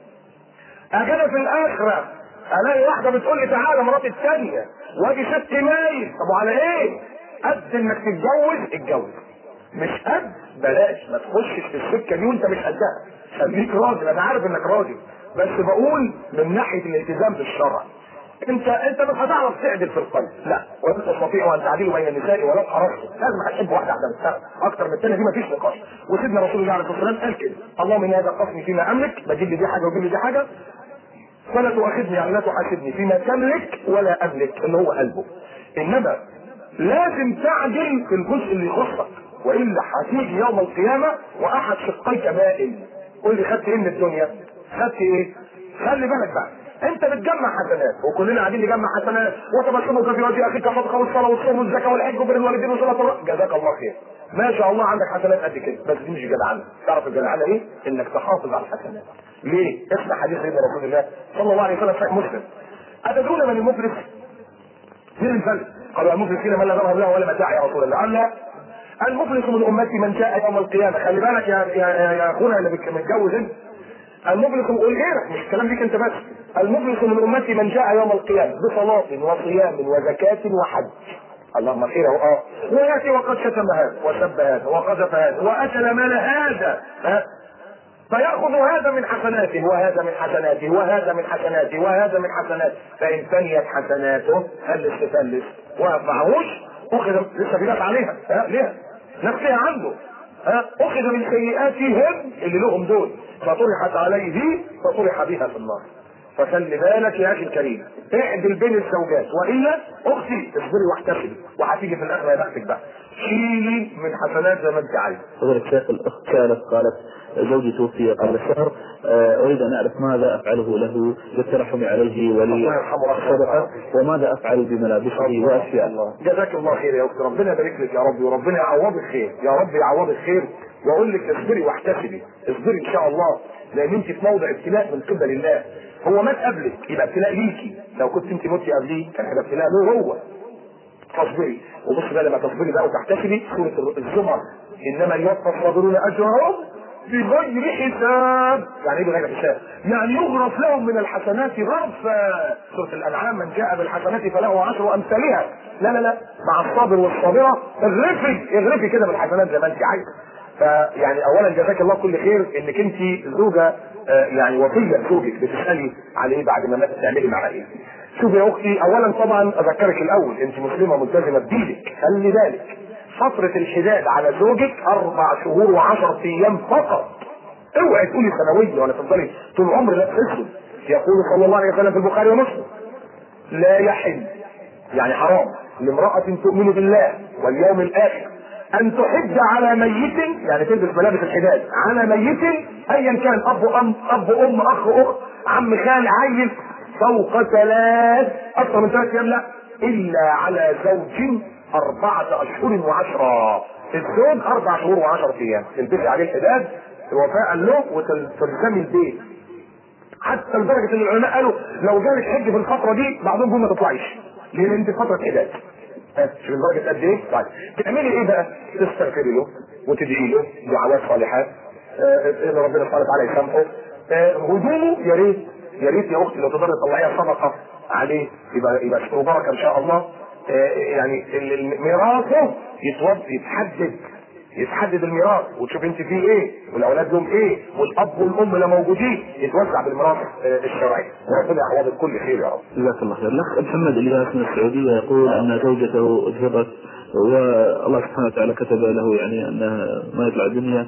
S3: اجي في الاخره الاقي واحده بتقول لي تعالى مراتي الثانيه واجي ست مايل طب وعلى ايه؟ قد انك تتجوز اتجوز مش قد بلاش ما تخشش في السكه دي وانت مش قدها خليك راجل انا عارف انك راجل بس بقول من ناحيه الالتزام بالشرع انت انت مش هتعرف تعدل في القلب لا ولا تستطيع ان تعدلوا بين النساء ولو حرصتم لازم هتحب واحده واحده بالسبب اكتر من الثانيه دي مفيش نقاش وسيدنا رسول الله عليه الصلاه والسلام قال كده اللهم ان هذا قسمي فيما املك بجيب لي دي حاجه وبجيب لي دي حاجه فلا تؤاخذني يعني لا تحاسبني فيما تملك ولا املك اللي هو قلبه انما لازم تعدل في الجزء اللي يخصك والا هتيجي يوم القيامه واحد شقيك بائن قول لي خدت ايه من الدنيا؟ خدت ايه؟ خلي بالك بقى انت بتجمع حسنات وكلنا قاعدين نجمع حسنات وتبسمك في وجه اخيك صدقه والصلاه والصوم والزكاه والحج وبر الوالدين وصلاه الرحم جزاك الله خير ما شاء الله عندك حسنات قد كده بس دي مش جدعنه تعرف الجدعنه ايه؟ انك تحافظ على الحسنات ليه؟ اسمع حديث سيدنا رسول الله صلى الله عليه وسلم صحيح مسلم اتدرون من المفلس؟ مين الفلس؟ قالوا المفلس فينا من لا ظهر له ولا متاع يا رسول الله قال لا المفلس من امتي من جاء يوم القيامه خلي بالك يا يا يا, يا اخونا اللي بك- متجوز انت المفلس قول غيرك مش الكلام ليك انت بس المفلس من امتي من جاء يوم القيامه بصلاه وصيام وزكاه وحج اللهم خير اهو اه وياتي وقد شتم هذا وسب هذا وقذف هذا واكل مال هذا ها فيأخذ هذا من حسناته وهذا من حسناته وهذا من حسناته وهذا من حسناته فإن فنيت حسناته فلس تفلس وما معهوش أخذ لسه في ناس عليها ها ليه؟ ناس ليها عنده ها أخذ من سيئاتهم اللي لهم دول فطرحت عليه فطرح بها في النار فخلي بالك يا اخي الكريم اعدل بين الزوجات والا اختي اصبري واحتسبي وهتيجي في الاخر يا بختك بقى شيلي من حسنات زي ما انت عايز
S5: فضيلة الشيخ الأخت كانت قالت زوجي توفي قبل شهر آه، أريد أن أعرف ماذا أفعله له للترحم عليه
S3: الله يرحمه ورحمه
S5: وللصدقة وماذا أفعل بملابسه وأشياء
S3: الله جزاك الله خير يا اختي ربنا يبارك لك يا رب وربنا يعوضك خير يا رب يعوضك خير واقول لك اصبري واحتسبي اصبري ان شاء الله لان انت في موضع ابتلاء من قبل الله هو مات قبلك يبقى ابتلاء ليكي لو كنت انت متي قبليه كان هيبقى ابتلاء له هو فاصبري وبص بقى لما تصبري بقى وتحتسبي سوره الزمر انما يوفى الصابرون اجرهم بغير حساب يعني ايه بغير حساب يعني يغرف لهم من الحسنات غرفا سوره الانعام من جاء بالحسنات فله عشر امثالها لا لا لا مع الصابر والصابره اغرفي اغرفي كده بالحسنات زي ما انت عايزه فيعني اولا جزاك الله كل خير انك انت زوجه آه، يعني وصيه لزوجك بتسالي عليه بعد ما مات تعملي معاه ايه شوفي يا اختي اولا طبعا اذكرك الاول انت مسلمه ملتزمه بدينك خلي بالك فترة الحداد على زوجك أربع شهور وعشرة أيام فقط. اوعي تقولي سنوية ولا تفضلي طول العمر لا تسلم. يقول صلى الله عليه وسلم في البخاري ومسلم لا يحل يعني حرام لامرأة تؤمن بالله واليوم الآخر أن تحد على ميت يعني تلبس ملابس الحداد على ميت أيا كان أب أم أب أم أخ أخت عم خال عيل فوق ثلاث أكثر من ثلاث أيام لا إلا على زوج أربعة أشهر وعشرة الزوج أربع شهور وعشرة أيام تلبسي عليه الحداد وفاء له وتلزمي البيت حتى لدرجة إن العلماء قالوا لو جالك حج في الفترة دي بعضهم بيقول ما تطلعيش لأن أنت في فترة حداد ها، شوف لدرجة قد إيه؟ طيب تعملي إيه بقى؟ تستغفري له وتدعي له دعوات صالحات آه، إن ربنا سبحانه وتعالى يسامحه آه، هدومه يا ريت يا ريت يا أختي لو تقدري تطلعيها صدقة عليه يبقى يبقى شكر بركة إن شاء الله آه، يعني ال- ال- ميراثه يتوض يتحدد يتحدد الميراث وتشوف انت فيه ايه والاولاد لهم ايه والاب والام لو موجودين يتوزع بالميراث آه، الشرعي وربنا يعوضك كل خير يا رب
S5: جزاك الله خير الأخ محمد الياس من السعودية يقول أن زوجته أجهضت والله سبحانه وتعالى كتب له يعني أنه ما يطلع الدنيا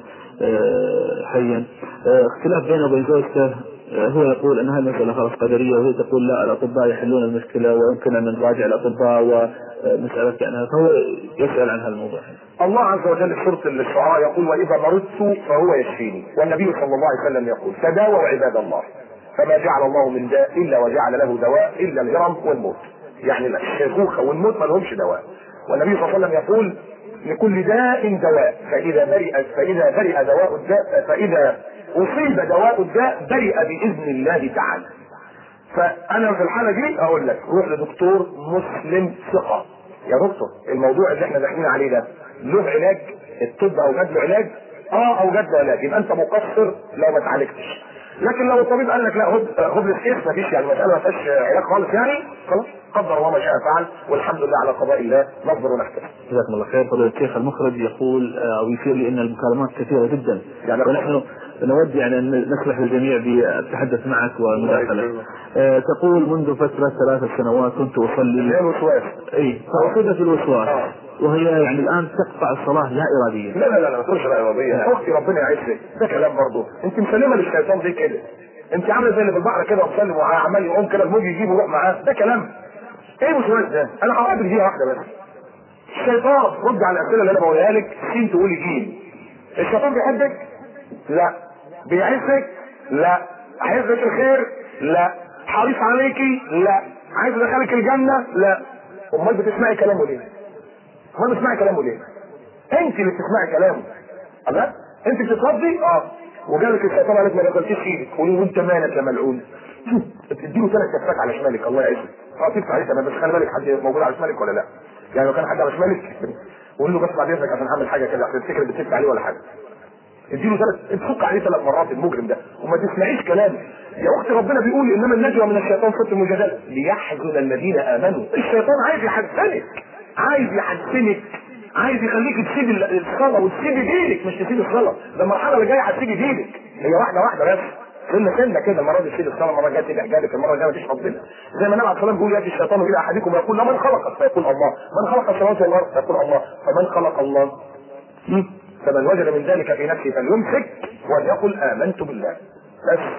S5: آه، حيا آه، اختلاف بينه وبين زوجته آه، هو يقول أنها المسألة خلاص قدرية وهي تقول لا الأطباء يحلون المشكلة ويمكن أن نراجع الأطباء ومسألة يعني فهو يسأل عن هذا الموضوع
S3: الله عز وجل في سوره الشعراء يقول واذا مرضت فهو يشفيني والنبي صلى الله عليه وسلم يقول تداووا عباد الله فما جعل الله من داء الا وجعل له دواء الا الهرم والموت يعني الشيخوخه والموت ما لهمش دواء والنبي صلى الله عليه وسلم يقول لكل داء دواء فاذا برئ فاذا برئ دواء الداء فاذا اصيب دواء الداء برئ باذن الله تعالى فانا في الحاله دي اقول لك روح لدكتور مسلم ثقه يا دكتور الموضوع اللي احنا داخلين عليه ده له علاج الطب اوجد له علاج اه اوجد له علاج يبقى انت مقصر لو ما اتعالجتش لكن لو الطبيب قال لك لا هوب هوبلس كيس مفيش يعني المساله ما فيهاش علاج خالص يعني خلاص قدر الله ما شاء فعل والحمد لله على قضاء الله نصبر ونحتسب
S5: جزاكم الله خير فضيلة الشيخ المخرج يقول آه، او يشير لي ان المكالمات كثيره جدا
S3: يعني
S5: ونحن نود يعني ان نسمح للجميع بالتحدث معك والمداخله. آه، تقول منذ فتره ثلاث سنوات كنت
S3: زي
S5: اصلي
S3: الوسواس
S5: اي فاصيبت الوسواس
S3: آه.
S5: وهي يعني الان تقطع الصلاه لا اراديا.
S3: لا لا لا لا ما تقولش لا اراديه اختي ربنا يعزك ده كلام برضه انت مسلمه للشيطان دي كده انت عامله زي اللي في البحر كده ومسلم وعمال يقوم كده الموج يجيبه ويروح معاه ده كلام ايه الوسواس ده؟ انا هقعد دقيقه واحده بس الشيطان رد على الاسئله اللي انا بقولها لك سين تقولي جيم الشيطان بيحبك؟ لا بيعزك؟ لا عايز لك الخير؟ لا حريص عليكي؟ لا عايز يدخلك الجنه؟ لا امال بتسمعي كلامه ليه؟ امال بتسمعي كلامه ليه؟ انت اللي بتسمعي كلامه الله انت بتتربي اه وجالك الشيطان قالك ما دخلتيش ايدك قولي وانت مالك يا ملعون اديله ثلاث كفات على شمالك الله يعزك اه تدفع عليه تمام بس خلي بالك حد موجود على شمالك ولا لا يعني لو كان حد على شمالك قول له بس بعد اذنك عشان هعمل حاجه كده عشان تفتكر بتدفع عليه ولا حاجه اديله ثلاث تفك عليه ثلاث مرات المجرم ده وما تسمعيش كلامه يا اختي ربنا بيقول انما النجوى من الشيطان صوت المجادله ليحزن الذين امنوا الشيطان عايز يحزنك عايز يحزنك عايز يخليك تسيب ال- الصلاه وتسيب دينك مش تسيب الصلاه ده المرحله اللي جايه هتسيب دينك هي واحده واحده بس سنه سنه كده المره دي تسيب الصلاه المره الجايه تبقى حجابك المره الجايه مفيش ربنا زي ما النبي عليه الصلاه والسلام بيقول ياتي الشيطان الى احدكم ويقول له من خلقك فيقول الله من خلق السماوات والارض فيقول الله فمن خلق الله فمن وجد من ذلك في نفسه فليمسك وليقل امنت بالله بس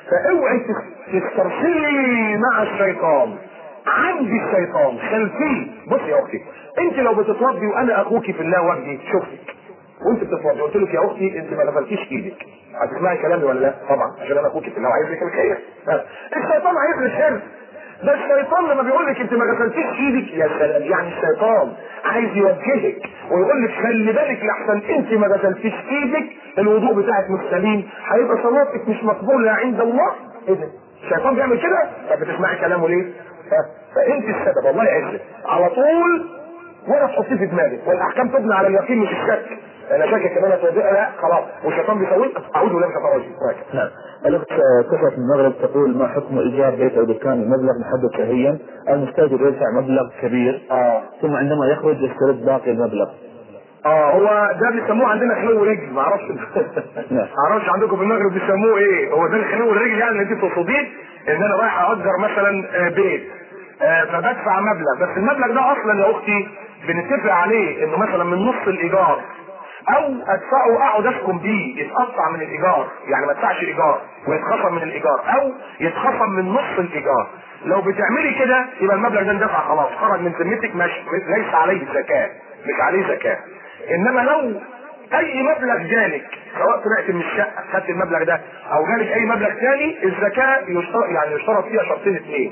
S3: فاوعي تس- تسترسلي مع الشيطان عند الشيطان خلفيه بص يا اختي انت لو بتتوضي وانا اخوكي في الله وجدي شفتك وانت بتتوضي قلت لك يا اختي انت ما غسلتيش ايدك هتسمعي كلامي ولا لا؟ طبعا عشان انا اخوكي في الله وعايز لك الخير ها. الشيطان عايز لك الشر ده الشيطان لما بيقول لك انت ما غسلتيش ايدك يا سلام يعني الشيطان عايز يوجهك ويقول لك خلي بالك لحسن انت ما غسلتيش ايدك الوضوء بتاعك مش سليم هيبقى صلاتك مش مقبوله عند الله ايه ده؟ الشيطان بيعمل كده طب بتسمعي كلامه ليه؟ ها؟ فانت السبب الله يعزك على طول ولا تحطيه في دماغك والاحكام تبنى على اليقين مش الشك انا شاكك ان انا اتوضئ لا خلاص والشيطان بيسويك اعوذ بالله من الشيطان الرجيم هكذا.
S5: نعم الأخت كفرة من المغرب تقول ما حكم إيجار بيت أو دكان بمبلغ محدد شهريا المستاجر يدفع مبلغ كبير
S3: اه
S5: ثم عندما يخرج يسترد باقي المبلغ
S3: اه هو ده بيسموه عندنا خلو رجل ما اعرفش
S5: نعم.
S3: ما اعرفش عندكم في المغرب بيسموه ايه هو ده الخلو الرجل يعني اللي انت تقصديه ان انا رايح اجر مثلا آه، بيت آه، فبدفع مبلغ بس المبلغ ده اصلا يا اختي بنتفق عليه انه مثلا من نص الايجار او ادفعه اقعد اسكن بيه يتقطع من الايجار يعني ما ادفعش ايجار ويتخصم من الايجار او يتخصم من نص الايجار لو بتعملي كده يبقى المبلغ ده اندفع خلاص خرج من ذمتك مش ليس عليه زكاه مش عليه زكاه انما لو اي مبلغ جالك سواء طلعت من الشقه خدت المبلغ ده او جالك اي مبلغ ثاني الزكاه يشترط يعني يشترط فيها شرطين اثنين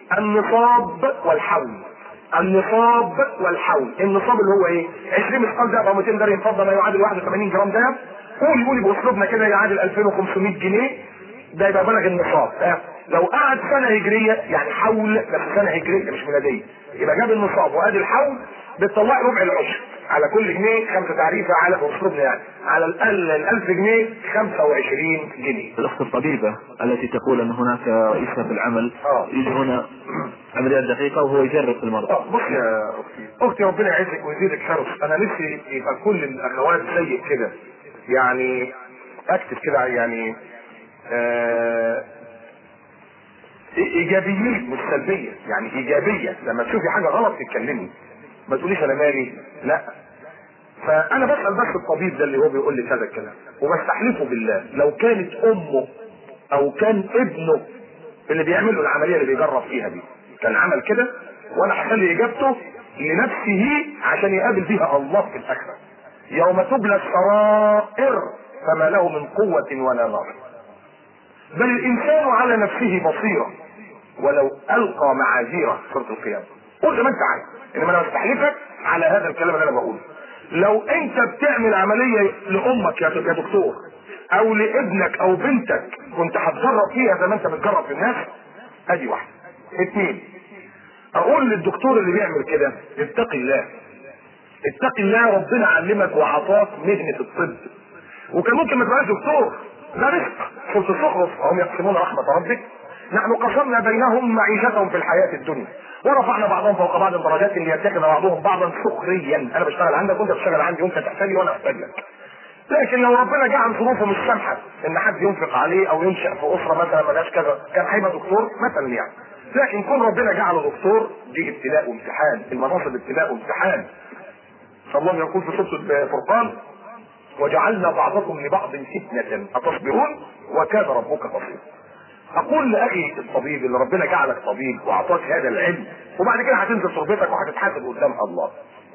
S3: النصاب والحول النصاب والحول النصاب اللي هو ايه 20 مثقال ذهب او 200 درهم فضه ما يعادل 81 جرام ذهب قولي قولي باسلوبنا كده يعادل 2500 جنيه ده يبقى بلغ النصاب ها؟ لو قعد سنه هجريه يعني حول بس سنه هجريه مش ميلاديه يبقى جاب النصاب وادي الحول بتطلعي ربع العشر على كل جنيه خمسه تعريفه على باسلوبنا يعني على الاقل ال 1000 جنيه 25 جنيه
S5: الأخت الطبيبة التي تقول أن هناك رئيسة في العمل
S3: آه.
S5: يجي هنا عمليات دقيقة وهو يجرب في المرضى
S3: طب بص يا اختي اختي ربنا يعزك ويزيدك شرف انا نفسي يبقى كل الاخوات زيك كده يعني اكتب كده يعني آه ايجابيين مش سلبيه يعني ايجابيه لما تشوفي حاجه غلط تتكلمي ما تقوليش انا مالي لا فانا بسال بس الطبيب ده اللي هو بيقول لي كذا الكلام وبستحلفه بالله لو كانت امه او كان ابنه اللي بيعمل له العمليه اللي بيجرب فيها دي كان عمل كده وانا هخلي اجابته لنفسه عشان يقابل بيها الله في الاخره يوم تبلى السرائر فما له من قوه ولا نار بل الانسان على نفسه بصيره ولو القى معاذيره سوره القيامه قول زي ما انت عايز انما انا بستحلفك على هذا الكلام اللي انا بقوله لو انت بتعمل عمليه لامك يا يا دكتور او لابنك او بنتك كنت هتجرب فيها زي ما انت بتجرب في الناس ادي واحده اثنين اقول للدكتور اللي بيعمل كده اتقي الله اتقي الله ربنا علمك وعطاك مهنه الطب وكان ممكن ما تبقاش دكتور ده رزق قلت الزخرف هم يقسمون رحمه ربك نحن قسمنا بينهم معيشتهم في الحياه الدنيا ورفعنا بعضهم فوق بعض درجات ليتخذ بعضهم بعضا سخريا انا بشتغل عندك وانت بتشتغل عندي وانت تحتاجي وانا احتاج لك لكن لو ربنا جعل ظروفه مش سامحه ان حد ينفق عليه او ينشا في اسره مثلا ما جاش كذا كان هيبقى دكتور مثلا يعني لكن كون ربنا جعله دكتور دي ابتلاء وامتحان المناصب ابتلاء وامتحان فالله يقول في سوره الفرقان وجعلنا بعضكم لبعض فتنة أتصبرون وكان ربك بصيرا. أقول لأخي الطبيب اللي ربنا جعلك طبيب وأعطاك هذا العلم وبعد كده هتنزل تربتك وهتتحاسب قدام الله.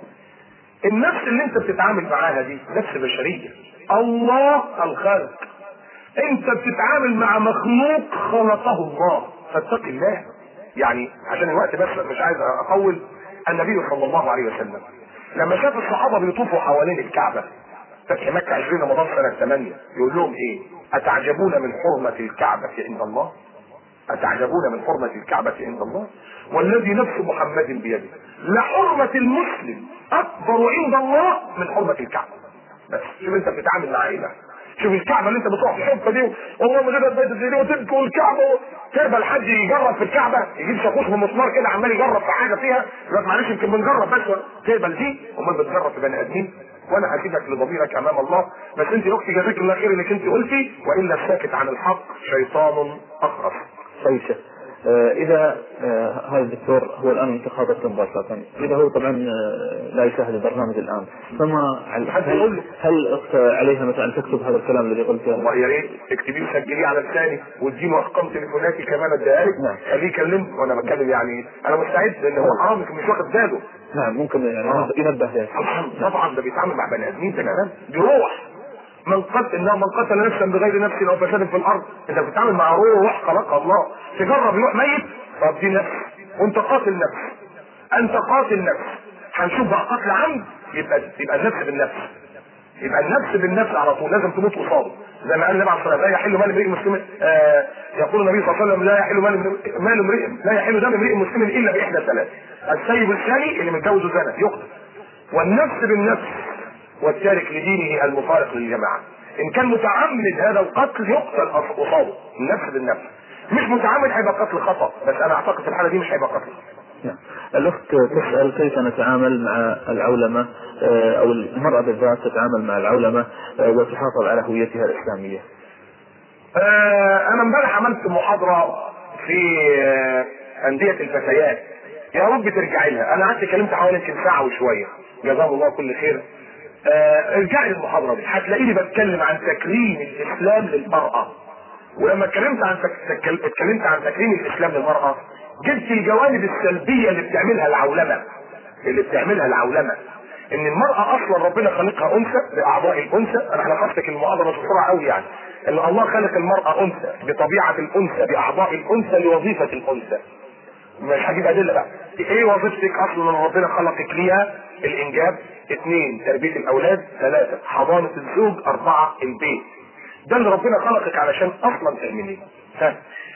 S3: النفس اللي أنت بتتعامل معاها دي نفس بشرية. الله الخالق. أنت بتتعامل مع مخلوق خلقه الله فاتق الله. يعني عشان الوقت بس مش عايز أطول النبي صلى الله عليه وسلم لما شاف الصحابة بيطوفوا حوالين الكعبة فتح مكة 20 رمضان سنة 8 يقول لهم ايه؟ أتعجبون من حرمة الكعبة عند الله؟ أتعجبون من حرمة الكعبة عند الله؟ والذي نفس محمد بيده لحرمة المسلم أكبر عند الله من حرمة الكعبة. بس شوف أنت بتتعامل مع إيه بقى؟ شوف الكعبة اللي أنت بتروح في الحتة دي والله ما جبت بيت دي وتبكي والكعبة تقبل حد يجرب في الكعبة يجيب شاكوش بمسمار كده عمال يجرب في حاجة فيها يقول لك معلش يمكن بنجرب بس تقبل دي أمال بتجرب في بني آدمين وانا هسيبك لضميرك امام الله بس انت يا اختي جزاك الله خير انك انت قلتي والا الساكت عن الحق شيطان اخرس
S5: طيب شيخ آه، اذا آه، هذا الدكتور هو الان انت خاطبته مباشره اذا هو طبعا آه، لا يشاهد البرنامج الان فما هل
S6: حد يقول له.
S5: هل أخت عليها مثلا ان تكتب هذا الكلام الذي قلته؟
S6: والله يا ريت تكتبيه وسجليه على لساني واديله ارقام تليفوناتي كمان اديها لك
S5: نعم.
S6: خليه يكلمني وانا بتكلم يعني انا مستعد لان هو حرام يمكن مش واخد باله
S5: نعم ممكن يعني
S6: آه.
S5: ينبه ذلك
S6: طبعا طبعا ده بيتعامل مع بني ادمين ده كمان دي روح من قتل انه من قتل نفسا بغير نفس او فساد في الارض انت بتتعامل مع روح خلقها الله تجرب روح ميت طب دي نفس وانت قاتل نفس انت قاتل نفس هنشوف بقى قتل عمد يبقى يبقى نفس بالنفس يبقى النفس بالنفس على طول لازم تموت قصاده زي ما قال النبي عليه الصلاه والسلام لا يحل مال امرئ مسلم آه يقول النبي صلى الله عليه وسلم لا يحل مال امرئ- مال امرئ لا يحل دم امرئ مسلم الا باحدى ثلاث السيب الثاني اللي متجوز زنا يقتل والنفس بالنفس والتارك لدينه المفارق للجماعه ان كان متعمد هذا القتل يقتل أص- قصاده النفس بالنفس مش متعمد هيبقى قتل خطا بس انا اعتقد في الحاله دي مش هيبقى قتل خطا
S5: نعم. الأخت تسأل كيف نتعامل مع العولمة آه، أو المرأة بالذات تتعامل مع العولمة آه، وتحافظ على هويتها الإسلامية.
S6: آه، انا امبارح عملت محاضره في آه، انديه الفتيات يا رب ترجعي لها انا قعدت اتكلمت حوالي يمكن ساعه وشويه جزاه الله كل خير آه، ارجعي للمحاضره دي هتلاقيني بتكلم عن تكريم الاسلام للمراه ولما اتكلمت عن تك... تك- اتكلمت عن تكريم الاسلام للمراه جبت الجوانب السلبيه اللي بتعملها العولمه اللي بتعملها العولمه ان المراه اصلا ربنا خلقها انثى باعضاء الانثى انا لخصتك المحاضره بسرعه قوي يعني ان الله خلق المراه انثى بطبيعه الانثى باعضاء الانثى لوظيفه الانثى مش هجيب ادله بقى ايه وظيفتك اصلا ان ربنا خلقك ليها الانجاب اثنين تربيه الاولاد ثلاثه حضانه الزوج اربعه البيت ده اللي ربنا خلقك علشان اصلا تعمليه ها.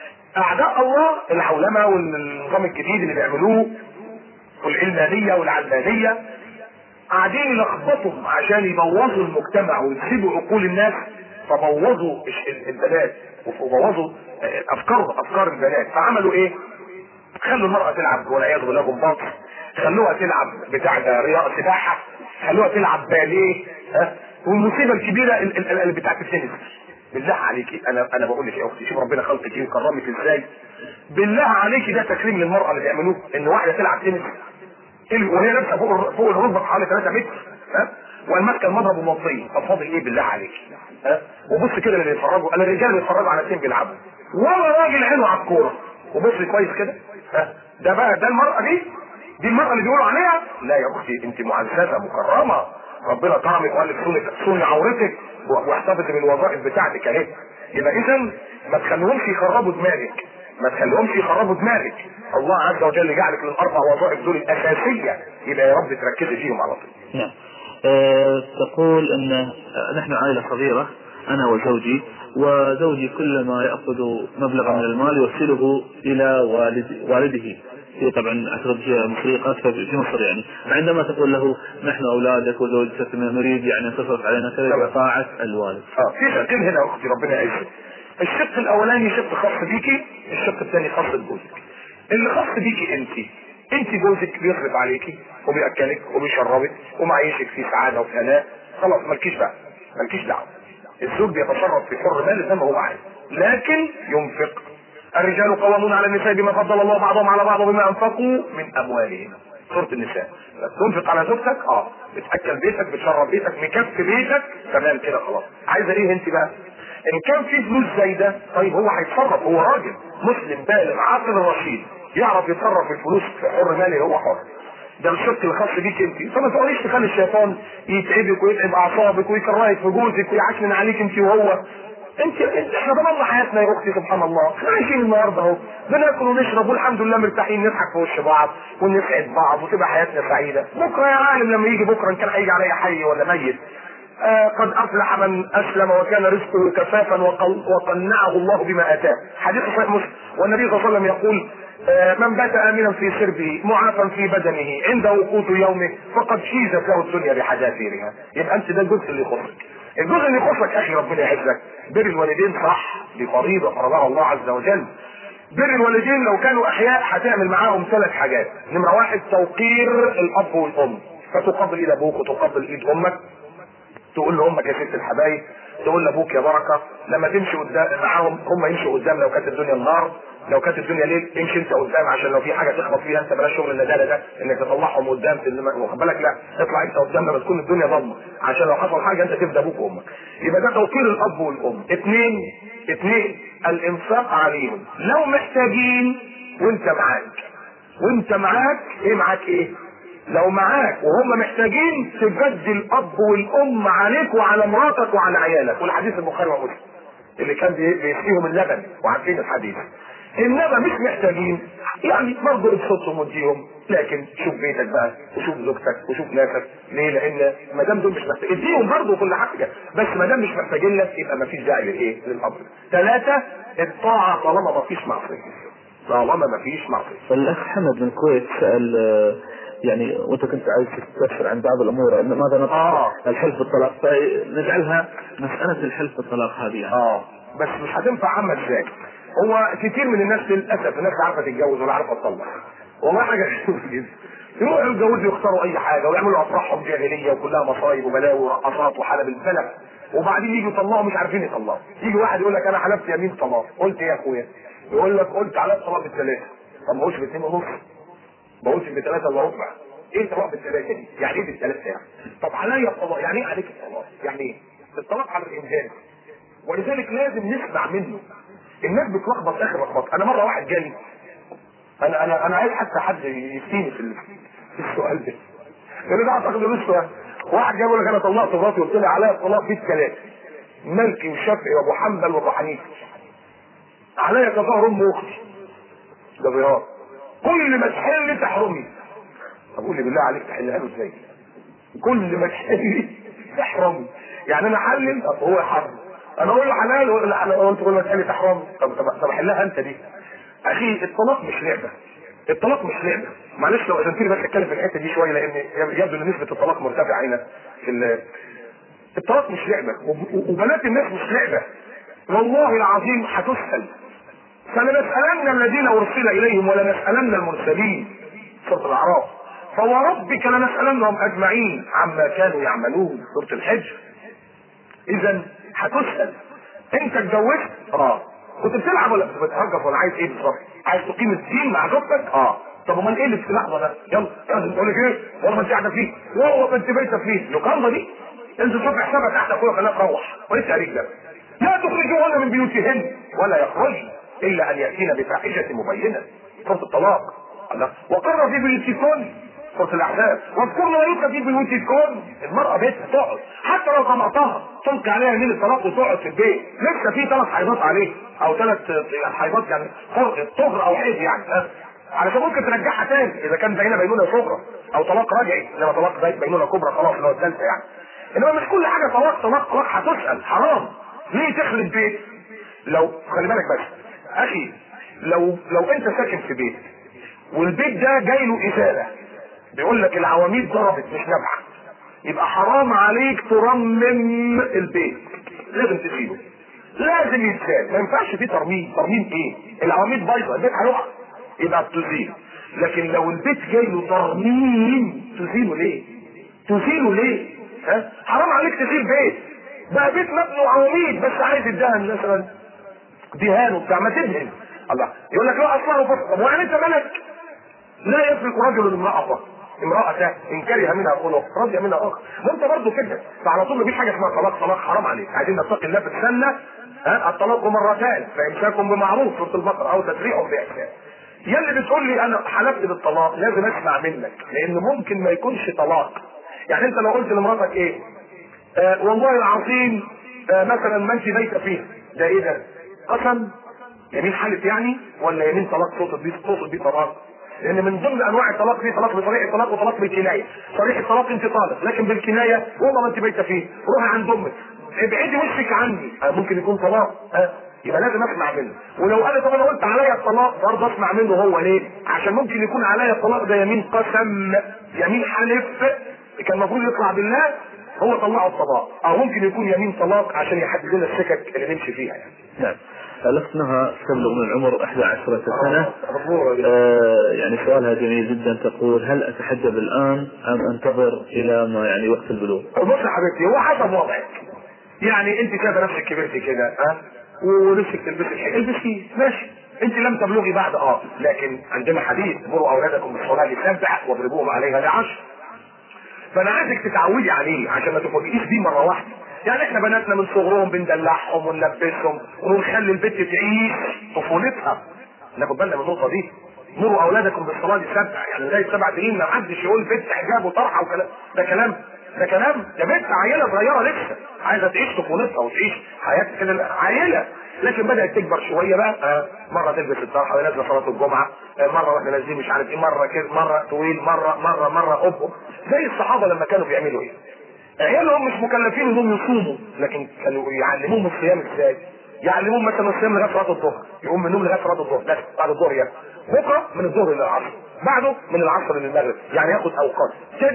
S6: اعداء الله العولمه والنظام الجديد اللي بيعملوه والعلمانيه والعلمانيه قاعدين يلخبطوا عشان يبوظوا المجتمع ويسيبوا عقول الناس فبوظوا الش- البنات وبوظوا آه، افكارهم افكار البنات فعملوا ايه؟ خلوا المرأة تلعب والعياذ بالله جمباز خلوها تلعب بتاع ده رياضة سباحة خلوها تلعب باليه ها والمصيبة الكبيرة ال- ال- اللي بتاعت التنس بالله عليكي انا انا بقول لك يا اختي شوف ربنا خلقك ايه وكرمك ازاي بالله عليكي ده تكريم للمرأة اللي بيعملوه ان واحدة تلعب تنس ال- وهي لابسه فوق الر- فوق الركبه بحوالي 3 متر ها وقال ماسكه المضرب وموطيه طب فاضل ايه بالله عليك ها وبص كده اللي بيتفرجوا انا الرجال بيتفرجوا على اثنين بيلعبوا ولا راجل عينه على الكوره وبص كويس كده ها ده بقى ده المراه دي دي المراه اللي بيقولوا عليها لا يا اختي انت معززه مكرمه ربنا كرمك وقال لك صوني صوني عورتك و- واحتفظي بالوظائف بتاعتك اهي يبقى اذا ما تخليهمش يخربوا دماغك ما تخليهمش يخربوا دماغك الله عز وجل جعلك للاربع وظائف دول الاساسيه يبقى يا رب تركزي فيهم على طول
S5: نعم. آه، تقول أن آه، نحن عائلة صغيرة أنا وزوجي وزوجي كلما يأخذ مبلغا من المال يرسله إلى والد والده هي طبعا اعتقد هي مصرية قاصة في مصر يعني فعندما تقول له نحن اولادك وزوجتك نريد يعني ان تصرف علينا كذا
S6: تمام.
S5: طاعة الوالد
S6: اه في شقين هنا يا اختي ربنا يعزك الشق الاولاني شق خاص بيكي الشق الثاني خاص بجوزك اللي خاص بيكي انت انت جوزك بيصرف عليكي وبياكلك وبيشربك ومعيشك في سعاده وفي هناء خلاص مالكيش بقى مالكيش دعوه الزوج بيتصرف في حر ماله زي ما هو عايز لكن ينفق الرجال قوامون على النساء بما فضل الله بعضهم على بعض وبما انفقوا من اموالهم سوره النساء تنفق على زوجتك اه بتاكل بيتك بتشرب بيتك مكفي بيتك تمام كده خلاص عايزه ايه انت بقى ان كان في فلوس زايده طيب هو هيتصرف هو راجل مسلم بالغ عاقل رشيد يعرف يتصرف في الفلوس في حر مالي هو حر ده الشق الخاص بيك انت فما تقعديش تخلي الشيطان يتعبك ويتعب اعصابك ويكرهك في جوزك ويعكنن عليك انت وهو انت انت احنا ضمننا حياتنا يا اختي سبحان الله احنا عايشين النهارده اهو بناكل ونشرب والحمد لله مرتاحين نضحك في وش بعض ونسعد بعض وتبقى حياتنا سعيده بكره يا عالم لما يجي بكره ان كان هيجي عليا حي ولا ميت آه قد افلح من اسلم وكان رزقه كفافا وقل- وقنعه الله بما اتاه حديث صحيح مسلم والنبي صلى الله عليه وسلم يقول آه من بات امنا في سربه معافا في بدنه عنده قوت يومه فقد شيزت له الدنيا بحذافيرها يبقى انت ده الجزء اللي يخصك الجزء اللي يخصك اخي ربنا يعزك بر الوالدين صح دي فريضه فرضها الله عز وجل بر الوالدين لو كانوا احياء هتعمل معاهم ثلاث حاجات نمره واحد توقير الاب والام فتقبل ايد ابوك وتقبل ايد امك
S3: تقول لامك يا ست الحبايب تقول لابوك يا بركه لما تمشي قدام معاهم هم يمشوا قدام لو كانت الدنيا النار لو كانت الدنيا ليل امشي انت قدام عشان لو في حاجه تخبط فيها انت بلاش شغل الندالة ده انك تطلعهم قدام تلم- واخد بالك لا اطلع انت قدام لما تكون الدنيا ضلمه عشان لو حصل حاجه انت تفدى ابوك وامك يبقى ده توقير الاب والام اثنين اثنين الانفاق عليهم لو محتاجين وانت معاك وانت معاك ايه معاك ايه لو معاك وهم محتاجين تجدي الاب والام عليك وعلى مراتك وعلى عيالك والحديث البخاري ومسلم اللي كان بي- بيسقيهم اللبن وعارفين الحديث انما مش محتاجين يعني برضه ابسطهم واديهم لكن شوف بيتك بقى وشوف زوجتك وشوف ناسك ليه لان ما دام دول مش محتاجين اديهم برضه كل حاجه بس ما دام مش محتاجين لك يبقى ما فيش داعي للايه للامر ثلاثه الطاعه طالما ما فيش معصيه طالما ما فيش معصيه
S5: الأخ حمد من الكويت سأل آه، يعني وأنت كنت عايز تستفسر عن بعض الأمور إن ماذا نطلق
S3: آه.
S5: الحلف بالطلاق فنجعلها مسألة الحلف بالطلاق هذه يعني.
S3: اه بس مش هتنفع عامة ازاي هو كتير من الناس للاسف الناس لا عارفه تتجوز ولا عارفه تطلق والله حاجه غريبه جدا يروحوا يتجوزوا يختاروا اي حاجه ويعملوا افراحهم جاهليه وكلها مصايب وبلاوي ورقصات وحلب الفلك وبعدين يجوا يطلقوا مش عارفين يطلقوا يجي واحد يقول لك انا حلفت يمين طلاق قلت ايه يا اخويا يقول لك قلت على الطلاق بالثلاثه طب ما قلتش باثنين ونص ما قلتش بثلاثه الا ربع ايه طلاق بالثلاثه دي؟ يعني ايه بالثلاثه يعني؟ طب عليا الطلاق يعني ايه عليك الطلاق؟ يعني ايه؟ الطلاق على الانجاز ولذلك لازم نسمع منه الناس بتلخبط اخر لخبطه انا مره واحد جالي انا انا انا عايز حتى حد يفتيني في ال- في السؤال ده لان ده اعتقد ملوش سؤال واحد جاي يقول لك انا طلقت مراتي وقلت لي عليا الطلاق في الثلاثه مالكي وشافعي وابو حنبل وابو حنيفه عليا كظهر ام اختي ده ظهار كل ما تحل تحرمي طب قول لي بالله عليك تحلها له ازاي كل ما تحل تحرمي يعني انا حلل طب هو يحرم انا اقول له حلال ويقول لي حلال وانت كل ما تحل تحرمي طب طب طب حلها انت دي اخي الطلاق مش لعبه الطلاق مش لعبه معلش لو اذنتني بس اتكلم في الحته دي شويه لان يبدو ان نسبه الطلاق مرتفعه هنا في ال- الطلاق مش لعبه وب- وبنات الناس مش لعبه والله العظيم هتسال فلنسألن الذين أرسل إليهم ولنسألن المرسلين سورة الأعراف فوربك لنسألنهم أجمعين عما كانوا يعملون سورة الحج إذا هتسأل أنت اتجوزت؟ اه كنت بتلعب ولا كنت بتهجر ولا عايز ايه بالظبط؟ عايز تقيم الدين مع زوجتك؟ اه طب امال ايه اللي في اللحظه ده؟ يلا يلا تقول لك ايه؟ والله ما انت قاعده فيه، والله ما انت بايته فيه، يقارنه دي؟ انزل صف حسابك تحت اخويا خليها تروح، ولسه عليك ده. لا تخرجوهن من بيوتهن ولا يخرجن الا ان ياتين بفاحشه مبينه. سوره الطلاق. الله وقر في بيوتكن سوره الاحزاب واذكرن ما يتلى في بيوتكن المراه بيت تقعد حتى لو طلقتها تلقي عليها يمين الطلاق وتقعد في البيت لسه في ثلاث حيضات عليه او ثلاث حيضات يعني طهر طهر او حيض يعني ها؟ علشان ممكن ترجعها تاني اذا كان بينها بينونه صغرى او طلاق رجعي انما طلاق بي- بينونه كبرى خلاص اللي هو الثالثه يعني انما مش كل حاجه طلاق طلاق طلاق هتسال حرام ليه تخرب بيت لو خلي بالك بس اخي لو لو انت ساكن في بيت والبيت ده جاي له ازاله بيقول لك العواميد ضربت مش نافعه يبقى حرام عليك ترمم البيت لازم تسيبه لازم يتساب ما ينفعش فيه ترميم ترميم ايه العواميد بايظه البيت هيقع يبقى تزيل لكن لو البيت جاي له ترميم تزيله ليه تزيله ليه ها حرام عليك تزيل بيت بقى بيت مبني وعواميد بس عايز الدهن مثلا دهان وبتاع ما تدهن الله يقول لك لا اصلا فسق طب ويعني انت ملك لا يفرق رجل امرأة امرأة إن كره منها خلق رضي منها آخر وأنت برضه كده فعلى طول مفيش حاجة اسمها طلاق طلاق حرام عليك عايزين نتقي الله في السنة ها الطلاق مرتان فإمساك بمعروف سورة البقرة أو تسريع بإحسان يا اللي بتقول لي أنا حلفت بالطلاق لازم أسمع منك لأن ممكن ما يكونش طلاق يعني أنت لو قلت لمراتك إيه آه والله العظيم آه مثلا ما أنت بايتة فيها ده إيه ده؟ قسم يمين حلف يعني ولا يمين طلاق صوت بيه صوت بيه طلاق لان من ضمن انواع الطلاق في طلاق بصريح الطلاق وطلاق بالكنايه صريح الطلاق انت طالق لكن بالكنايه والله ما انت بايته فيه روحي عند امك ابعدي وشك عني آه ممكن يكون طلاق ها يبقى لازم اسمع منه ولو قال طب انا قلت عليا الطلاق برضه اسمع منه هو ليه عشان ممكن يكون عليا الطلاق ده يمين قسم يمين حلف كان المفروض يطلع بالله هو طلعه الطلاق او ممكن يكون يمين طلاق عشان يحدد لنا السكك اللي نمشي فيها يعني
S5: نعم لسنها تبلغ من العمر 11 سنة
S3: مضمورة دي.
S5: آه، يعني سؤالها جميل جدا تقول هل أتحجب الآن أم أنتظر إلى ما يعني وقت البلوغ؟
S3: بص يا حبيبتي هو حسب وضعك يعني انت شايفه نفسك كبرتي كده ها ونفسك تلبسي الحجاب البسي ماشي انت لم تبلغي بعد اه لكن عندنا حديث مروا اولادكم بالصلاه لسبع واضربوهم عليها لعشر فانا عايزك تتعودي عليه عشان ما تفوجئيش بيه مره واحده يعني احنا بناتنا من صغرهم بندلعهم ونلبسهم ونخلي البنت تعيش طفولتها ناخد بالنا من النقطه دي مروا اولادكم بالصلاه سبع يعني لغايه سبع سنين ما حدش يقول بنت حجاب وطرحه وكلام ده كلام ده كلام ده بنت عيله صغيره لسه عايزه تعيش طفولتها وتعيش حياتها كده عيله لكن بدات تكبر شويه بقى آه مره تلبس الطرحه وهي نازله صلاه الجمعه آه مره واحنا نازلين مش عارف ايه مره كده مره طويل مره مره مره اب زي الصحابه لما كانوا بيعملوا ايه عيالهم مش مكلفين انهم يصوموا لكن كانوا يعلموهم الصيام ازاي يعلموهم مثلا الصيام لغايه صلاه الظهر يقوم من النوم لغايه صلاه الظهر بس بعد الظهر يعني بكره من الظهر للعصر بعده من العصر للمغرب يعني ياخد اوقات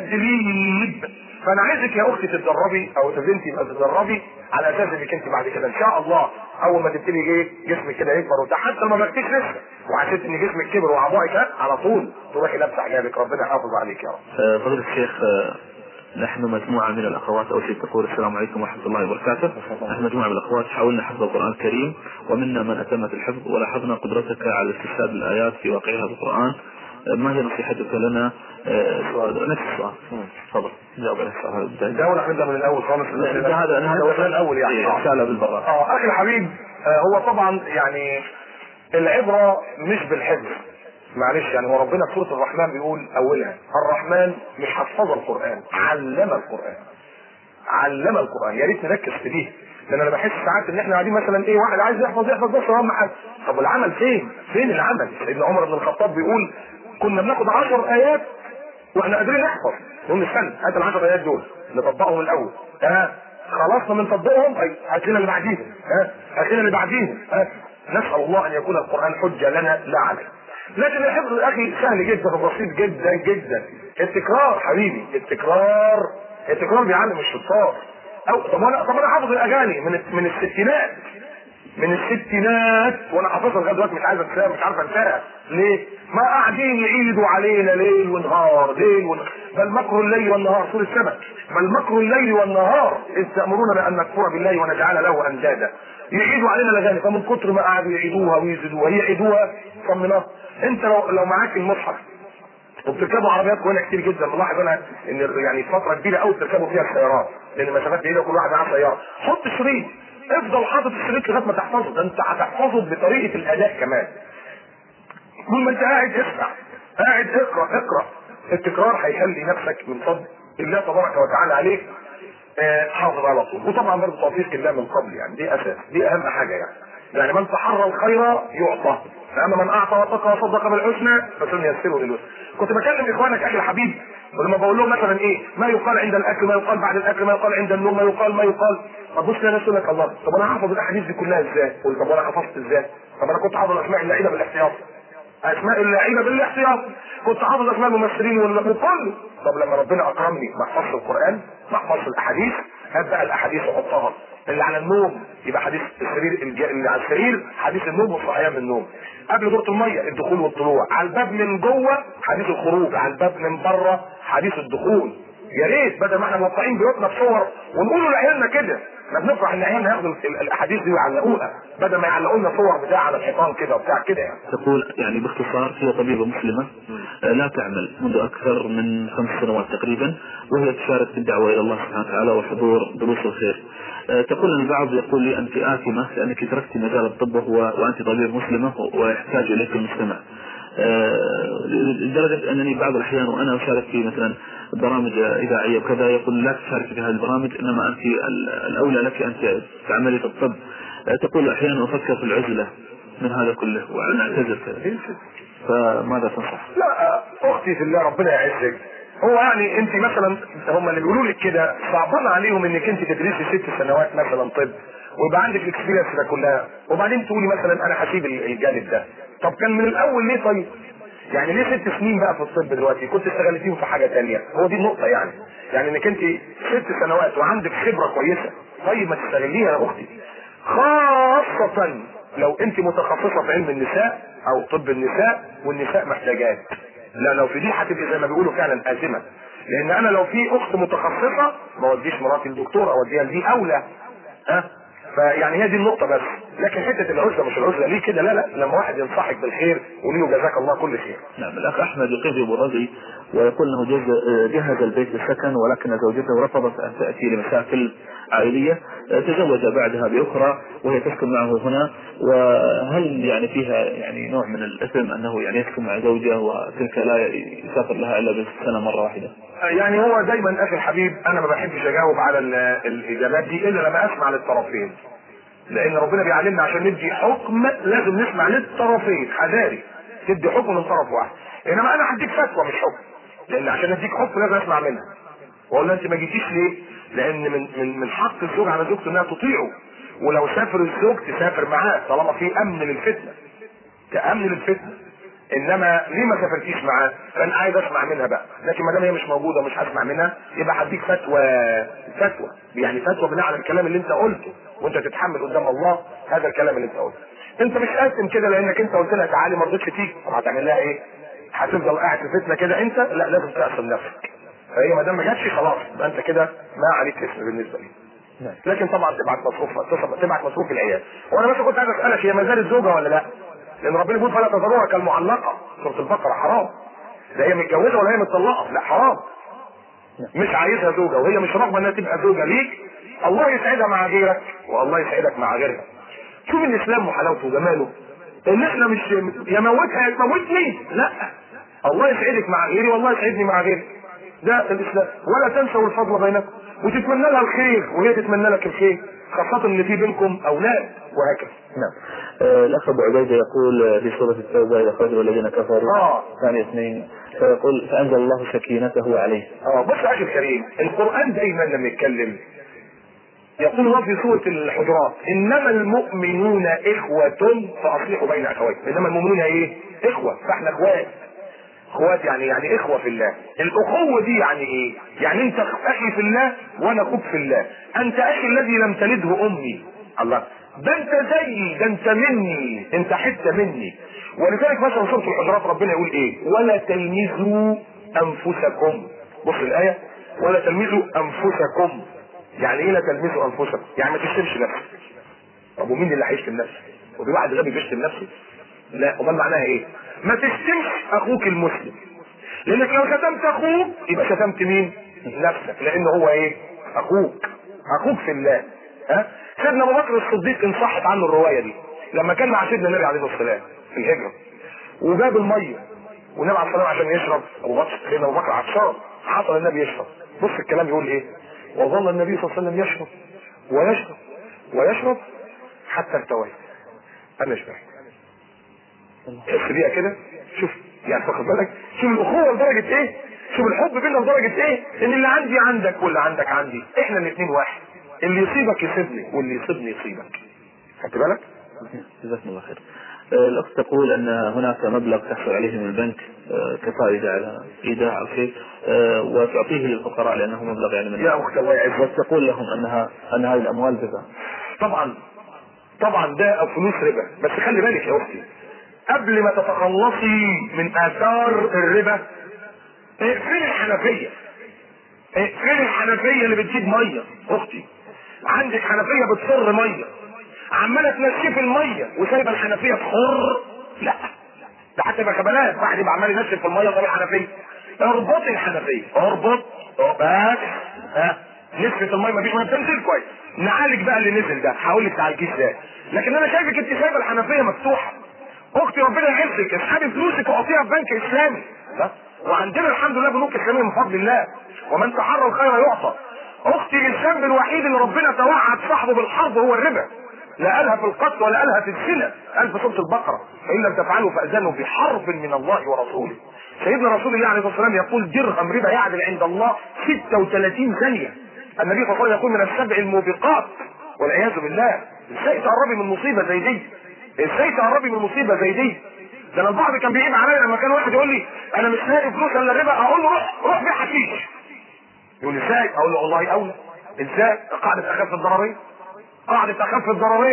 S3: تدريب فانا عايزك يا اختي تتدربي او بنتي يبقى تتدربي على اساس انك انت بعد كده ان شاء الله اول ما تبتدي ايه جسمك كده يكبر وبتاع حتى لما بكتيش لسه وحسيت ان جسمك كبر واعضائك ها، على طول تروحي لابسه حجابك ربنا يحافظ عليك يا رب
S5: آه، فضيلة الشيخ آه، نحن مجموعة من الأخوات أول شيء تقول السلام عليكم ورحمة الله وبركاته نحن مجموعة من الأخوات حاولنا حفظ القرآن الكريم ومنا من أتمت الحفظ ولاحظنا قدرتك على استشهاد الآيات في واقعها بالقرآن آه، ما هي نصيحتك لنا آه، سؤال نفس السؤال تفضل جاوب على السؤال هذا البداية.
S3: ده ولا نبدا من الاول خالص
S5: ده هذا أنا
S3: ده الاول يعني
S5: إيه،
S3: آه.
S5: رسالة بالبراءة
S3: اه اخي الحبيب آه هو طبعا يعني العبره مش بالحفظ معلش يعني هو ربنا في سوره الرحمن بيقول اولها الرحمن مش حفظ القران علم القران علم القران يا ريت نركز في دي لان انا بحس ساعات ان احنا قاعدين مثلا ايه واحد عايز يحفظ يحفظ بس اهم حاجه طب والعمل فين؟ فين العمل؟ سيدنا عمر بن الخطاب بيقول كنا بناخد 10 ايات واحنا قادرين نحفظ نقول نستنى هات ال 10 ايات دول نطبقهم الاول ها خلصنا من تطبيقهم أي هات لنا اللي بعديهم ها هات لنا اللي بعديهم ها نسال الله ان يكون القران حجه لنا لا علينا لكن الحفظ يا اخي سهل جدا وبسيط جدا جدا التكرار حبيبي التكرار التكرار بيعلم الشطار او طب انا طب انا حافظ الاغاني من من الستينات من الستينات وانا حافظها لغايه دلوقتي مش عايز انساها مش عارف انساها ليه؟ ما قاعدين يعيدوا علينا ليل ونهار ليل ونهار بل مكر الليل والنهار سوره السبت بل مكر الليل والنهار اذ تامروننا ان نكفر بالله ونجعل له اندادا يعيدوا علينا الاغاني فمن كتر ما قعدوا يعيدوها ويزيدوها يعيدوها صمناها انت لو لو معاك المصحف وبتركبوا عربيات كوينه كتير جدا بلاحظ انا ان يعني فتره كبيره قوي بتركبوا فيها السيارات لان مسافات بعيده كل واحد معاه سياره حط شريط افضل حاطط الشريط لغايه ما تحفظه ده انت هتحفظه بطريقه الاداء كمان طول ما انت قاعد اسمع قاعد اقرا اقرا التكرار هيخلي نفسك من فضل الله تبارك وتعالى عليك آه، حافظ على طول وطبعا برضه توفيق الله من قبل يعني دي اساس دي اهم حاجه يعني يعني من تحرى الخير يعطى فاما من اعطى واتقى وصدق بالحسنى فسنيسره لليسر كنت بكلم اخوانك اخي الحبيب ولما بقول لهم مثلا ايه ما يقال عند الاكل ما يقال بعد الاكل ما يقال عند النوم ما يقال ما يقال طب بص يا ناس يقول لك الله طب انا حافظ الاحاديث دي كلها ازاي؟ قول طب انا حفظت ازاي؟ طب انا كنت حافظ اسماء اللعيبه بالاحتياط اسماء اللعيبه بالاحتياط كنت حافظ اسماء الممثلين ولا وكله طب لما ربنا اكرمني ما احفظش القران ما احفظش الاحاديث هات بقى الاحاديث واحطها اللي على النوم يبقى حديث السرير الج- اللي على السرير حديث النوم والصحيان من النوم قبل دورة المية الدخول والطلوع على الباب من جوه حديث الخروج على الباب من بره حديث الدخول يا ريت بدل ما احنا موقعين بيوتنا بصور ونقولوا لعيالنا كده احنا بنفرح ان عيالنا ياخدوا ال- الاحاديث دي ويعلقوها بدل ما يعلقوا لنا صور بتاع على الحيطان كده وبتاع كده يعني
S5: تقول يعني باختصار هي طبيبة مسلمة آه، لا تعمل منذ أكثر من خمس سنوات تقريبا وهي تشارك في الدعوة إلى الله سبحانه وتعالى وحضور دروس الخير آه، تقول أن البعض يقول لي أنت آثمة لأنك تركت مجال الطب وهو وأنت طبيب مسلمة ويحتاج إليك المجتمع آه، لدرجة أنني بعض الأحيان وأنا أشارك في مثلا برامج إذاعية وكذا يقول لا تشاركي في هذه البرامج إنما أنت ال- الأولى لك أن تعملي في الطب آه، تقول أحيانا أفكر في العزلة من هذا كله وأن أعتذر كذا فماذا تنصح؟
S3: لا اختي في الله ربنا يعزك هو يعني انت مثلا هم اللي بيقولوا لك كده صعبان عليهم انك انت تدرسي ست سنوات مثلا طب ويبقى عندك الاكسبيرينس ده كلها وبعدين تقولي مثلا انا هسيب الجانب ده طب كان من الاول ليه طيب؟ يعني ليه ست سنين بقى في الطب دلوقتي كنت استغلتيهم في حاجه تانية هو دي النقطه يعني يعني انك انت ست سنوات وعندك خبره كويسه طيب ما تستغليها يا اختي خاصه
S6: لو انت متخصصه في علم النساء او طب النساء والنساء محتاجات لا لو في دي هتبقي زي ما بيقولوا فعلا آثمة لان انا لو في اخت متخصصه ما اوديش مراتي الدكتوره اوديها لدي اولى ها فيعني هي دي النقطه بس لكن حته العزله مش العزله ليه كده لا لا لما واحد ينصحك بالخير قولي له جزاك الله كل خير
S5: نعم الأخ أحمد يقيم في برازي ويقول أنه جهز, جهز البيت للسكن ولكن زوجته رفضت أن تأتي لمشاكل عائلية تزوج بعدها بأخرى وهي تسكن معه هنا وهل يعني فيها يعني نوع من الإثم أنه يعني يسكن مع زوجة وتلك لا يسافر لها إلا بالسنة مرة واحدة
S6: يعني هو دايما اخي الحبيب انا ما بحبش اجاوب على ال- الاجابات دي الا لما اسمع للطرفين لان ربنا بيعلمنا عشان ندي حكم لازم نسمع للطرفين حذاري تدي حكم من طرف واحد انما انا هديك فتوى مش حكم لان عشان اديك حكم لازم اسمع منها واقول لها انت ما جيتيش ليه؟ لان من من من حق الزوج على زوجته انها تطيعه ولو سافر الزوج تسافر معاه طالما في امن للفتنه كامن للفتنه انما ليه ما سافرتيش معاه؟ فانا عايز اسمع منها بقى، لكن ما دام هي مش موجوده ومش هسمع منها يبقى هديك فتوى فتوى يعني فتوى بناء على الكلام اللي انت قلته وانت تتحمل قدام الله هذا الكلام اللي انت قلته. انت مش قاسم كده لانك انت قلت لها تعالي ما رضيتش تيجي، طب هتعمل لها ايه؟ هتفضل قاعد في فتنه كده انت؟ لا لازم تقسم نفسك. فهي ما دام ما جاتش خلاص يبقى انت كده ما عليك اسم بالنسبه لي. لكن طبعا تبعت مصروف تبعت مصروف العيال وانا بس كنت عايز اسالك هي ما زالت زوجه ولا لا؟ لان ربنا بيقول فلا تذروها كالمعلقه سوره البقره حرام لا هي متجوزه ولا هي متطلقه لا حرام مش عايزها زوجه وهي مش راغبه انها تبقى زوجه ليك الله يسعدها مع غيرك والله يسعدك مع غيرها شوف الاسلام وحلاوته وجماله ان احنا مش يموتها يا تموتني لا الله يسعدك مع غيري والله يسعدني مع غيري ده الاسلام ولا تنسوا الفضل بينكم وتتمنى لها الخير وهي تتمنى لك الخير خاصة ان في بينكم اولاد وهكذا
S5: نعم آه، الأخ أبو عبيدة يقول آه، في سورة التوبة إذا خرجوا الذين كفروا
S6: اه
S5: ثاني اثنين فيقول فأنزل الله سكينته عليه
S6: اه بص يا اخي الكريم القران دايما لما يتكلم يقول الله في سوره الحجرات انما المؤمنون اخوه فاصلحوا بين اخويكم انما المؤمنون ايه؟ اخوه فاحنا اخوات اخوات يعني يعني اخوه في الله الاخوه دي يعني ايه؟ يعني انت اخي في الله وانا اخوك في الله انت اخي الذي لم تلده امي الله ده انت زيي ده انت مني انت حته مني ولذلك مثلا سوره الحجرات ربنا يقول ايه؟ ولا تلمزوا انفسكم بص الايه ولا تلمزوا انفسكم يعني ايه لا تلمزوا انفسكم؟ يعني ما تشتمش نفسك طب ومين اللي هيشتم نفسه؟ وفي واحد غبي بيشتم نفسه؟ لا امال معناها ايه؟ ما تشتمش اخوك المسلم لانك لو شتمت اخوك يبقى شتمت مين؟ نفسك لان هو ايه؟ اخوك اخوك في الله ها؟ سيدنا ابو بكر الصديق ان صحت عنه الروايه دي لما كان مع سيدنا النبي عليه الصلاه والسلام في الهجره وجاب الميه والنبي عليه الصلاه والسلام عشان يشرب ابو بكر سيدنا ابو بكر عطشان حصل النبي يشرب بص الكلام يقول ايه؟ وظل النبي صلى الله عليه وسلم يشرب ويشرب ويشرب حتى ارتويت انا شبعت تحس بيها كده شوف يعني واخد بالك شوف الاخوه لدرجه ايه شوف الحب بينا لدرجه ايه ان اللي عندي عندك واللي عندك عندي احنا الاثنين واحد اللي يصيبك يصيبني واللي يصيبني يصيبك خدت بالك
S5: جزاكم الله خير آه، الأخت تقول أن هناك مبلغ تحصل عليه من البنك آه، كفائدة على إيداع أو شيء آه، وتعطيه للفقراء لأنه مبلغ يعني من
S6: يا اخت الله يعزك
S5: وتقول لهم أنها أن هذه الأموال ربا
S6: طبعا طبعا ده فلوس ربا بس خلي بالك يا اختي قبل ما تتخلصي من اثار الربا اقفلي الحنفيه اقفلي الحنفيه اللي بتجيب ميه اختي عندك حنفيه بتصر ميه عماله تنشف الميه وسايبه الحنفيه تخر لا ده حتى يبقى خبلات واحد يبقى عمال ينشف في الميه طالع الحنفيه اربطي الحنفيه اربط بس ها نسبة الميه مفيش ميه بتنزل كويس نعالج بقى اللي نزل ده هقول لك تعالجيه ازاي لكن انا شايفك انت سايبه الحنفيه مفتوحه اختي ربنا يعزك اسحبي فلوسك وحطيها في بنك اسلامي ها؟ وعندنا الحمد لله بنوك اسلاميه من فضل الله ومن تحرى الخير يعطى اختي الذنب الوحيد اللي ربنا توعد صاحبه بالحرب هو الربا لا قالها في القتل ولا قالها في الزنا قال في سوره البقره فان لم تفعلوا فاذنوا بحرب من الله ورسوله سيدنا رسول الله عليه الصلاه والسلام يقول درهم ربا يعدل عند الله 36 ثانيه النبي صلى الله عليه وسلم يقول من السبع الموبقات والعياذ بالله ازاي تقربي من مصيبه زي دي ازاي تقربي من مصيبه زي دي ده انا البعض كان بيعيب عليا لما كان واحد يقول لي انا مش لاقي فلوس الا الربا اقول له روح روح بيع حشيش يقول لي ازاي اقول له والله اولى ازاي قاعده اخف الضررين قاعده اخف الضررين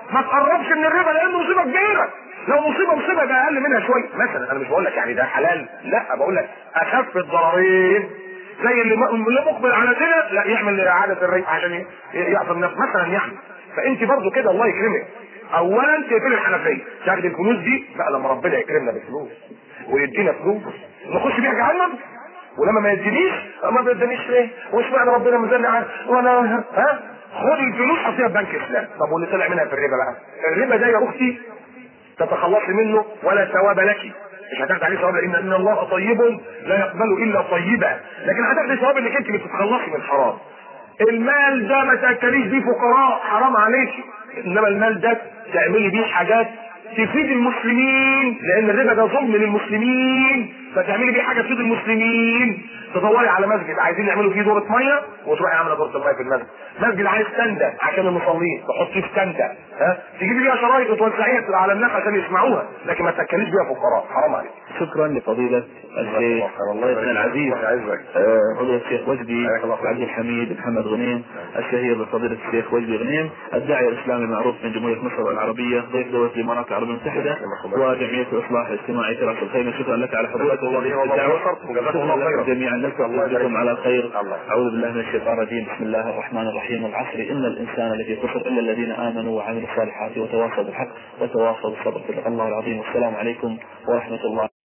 S3: ما تقربش من الربا لانه مصيبه كبيره لو مصيبه مصيبه يبقى اقل منها شويه مثلا انا مش بقول لك يعني ده حلال لا بقول لك اخف الضررين زي اللي م- اللي مقبل على زنا لا يعمل اعاده الري عشان ي- يعصم نفسه مثلا يعني فانت برضو كده الله يكرمك اولا تقفل الحنفيه تاخد الفلوس دي بقى لما ربنا يكرمنا بالفلوس ويدينا فلوس نخش بيها جهنم ولما ما يدينيش ما بيدينيش ليه؟ واشمعنى ربنا مزني عن وانا ها؟ خد الفلوس حطيها في بنك اسلام طب واللي طلع منها في الربا بقى؟ الربا ده يا اختي تتخلصي منه ولا ثواب لك مش هتاخد عليه ثواب لان ان الله طيب لا يقبل الا طيبا لكن هتاخدي ثواب انك انت بتتخلصي من حرام المال ده ما تاكليش بيه فقراء حرام عليكي انما المال ده تعملي بيه حاجات تفيد المسلمين لان الربا ده ظلم للمسلمين فتعملي بيه حاجه تفيد المسلمين تدوري على مسجد عايزين يعملوا فيه دوره ميه وتروحي عامله دوره الميه في المسجد مسجد عايز تندة عشان المصلين تحطيه في تندة ها تجيبي بيها شرايط وتوزعيها على الناس عشان يسمعوها لكن ما تاكليش بيها فقراء حرام عليك
S5: شكرا لفضيلة الشيخ ضيفنا العزيز
S3: الله يعزك.
S5: آه، فضيلة الشيخ وجدي
S3: حياك الله خير.
S5: عبد الحميد محمد غنيم الشهير بفضيلة الشيخ وجدي غنيم الداعية الإسلامي المعروف من جمهورية مصر العربية ضيف دولة الإمارات العربية المتحدة وجمعية الإصلاح الاجتماعي في رأس الخيمة شكرا لك على حضورك الدعوة
S3: وجزاكم الله
S5: شكرا لكم
S3: خيرا.
S5: جميعا
S3: الله
S5: نلتقي
S3: يبارك
S5: بكم على خير
S3: الله.
S5: أعوذ بالله من الشيطان الرجيم بسم الله الرحمن الرحيم العصر إن الإنسان لفي خسر إلا الذين آمنوا وعملوا الصالحات وتواصوا بالحق وتواصوا بالصبر صدق الله العظيم والسلام عليكم ورحمة الله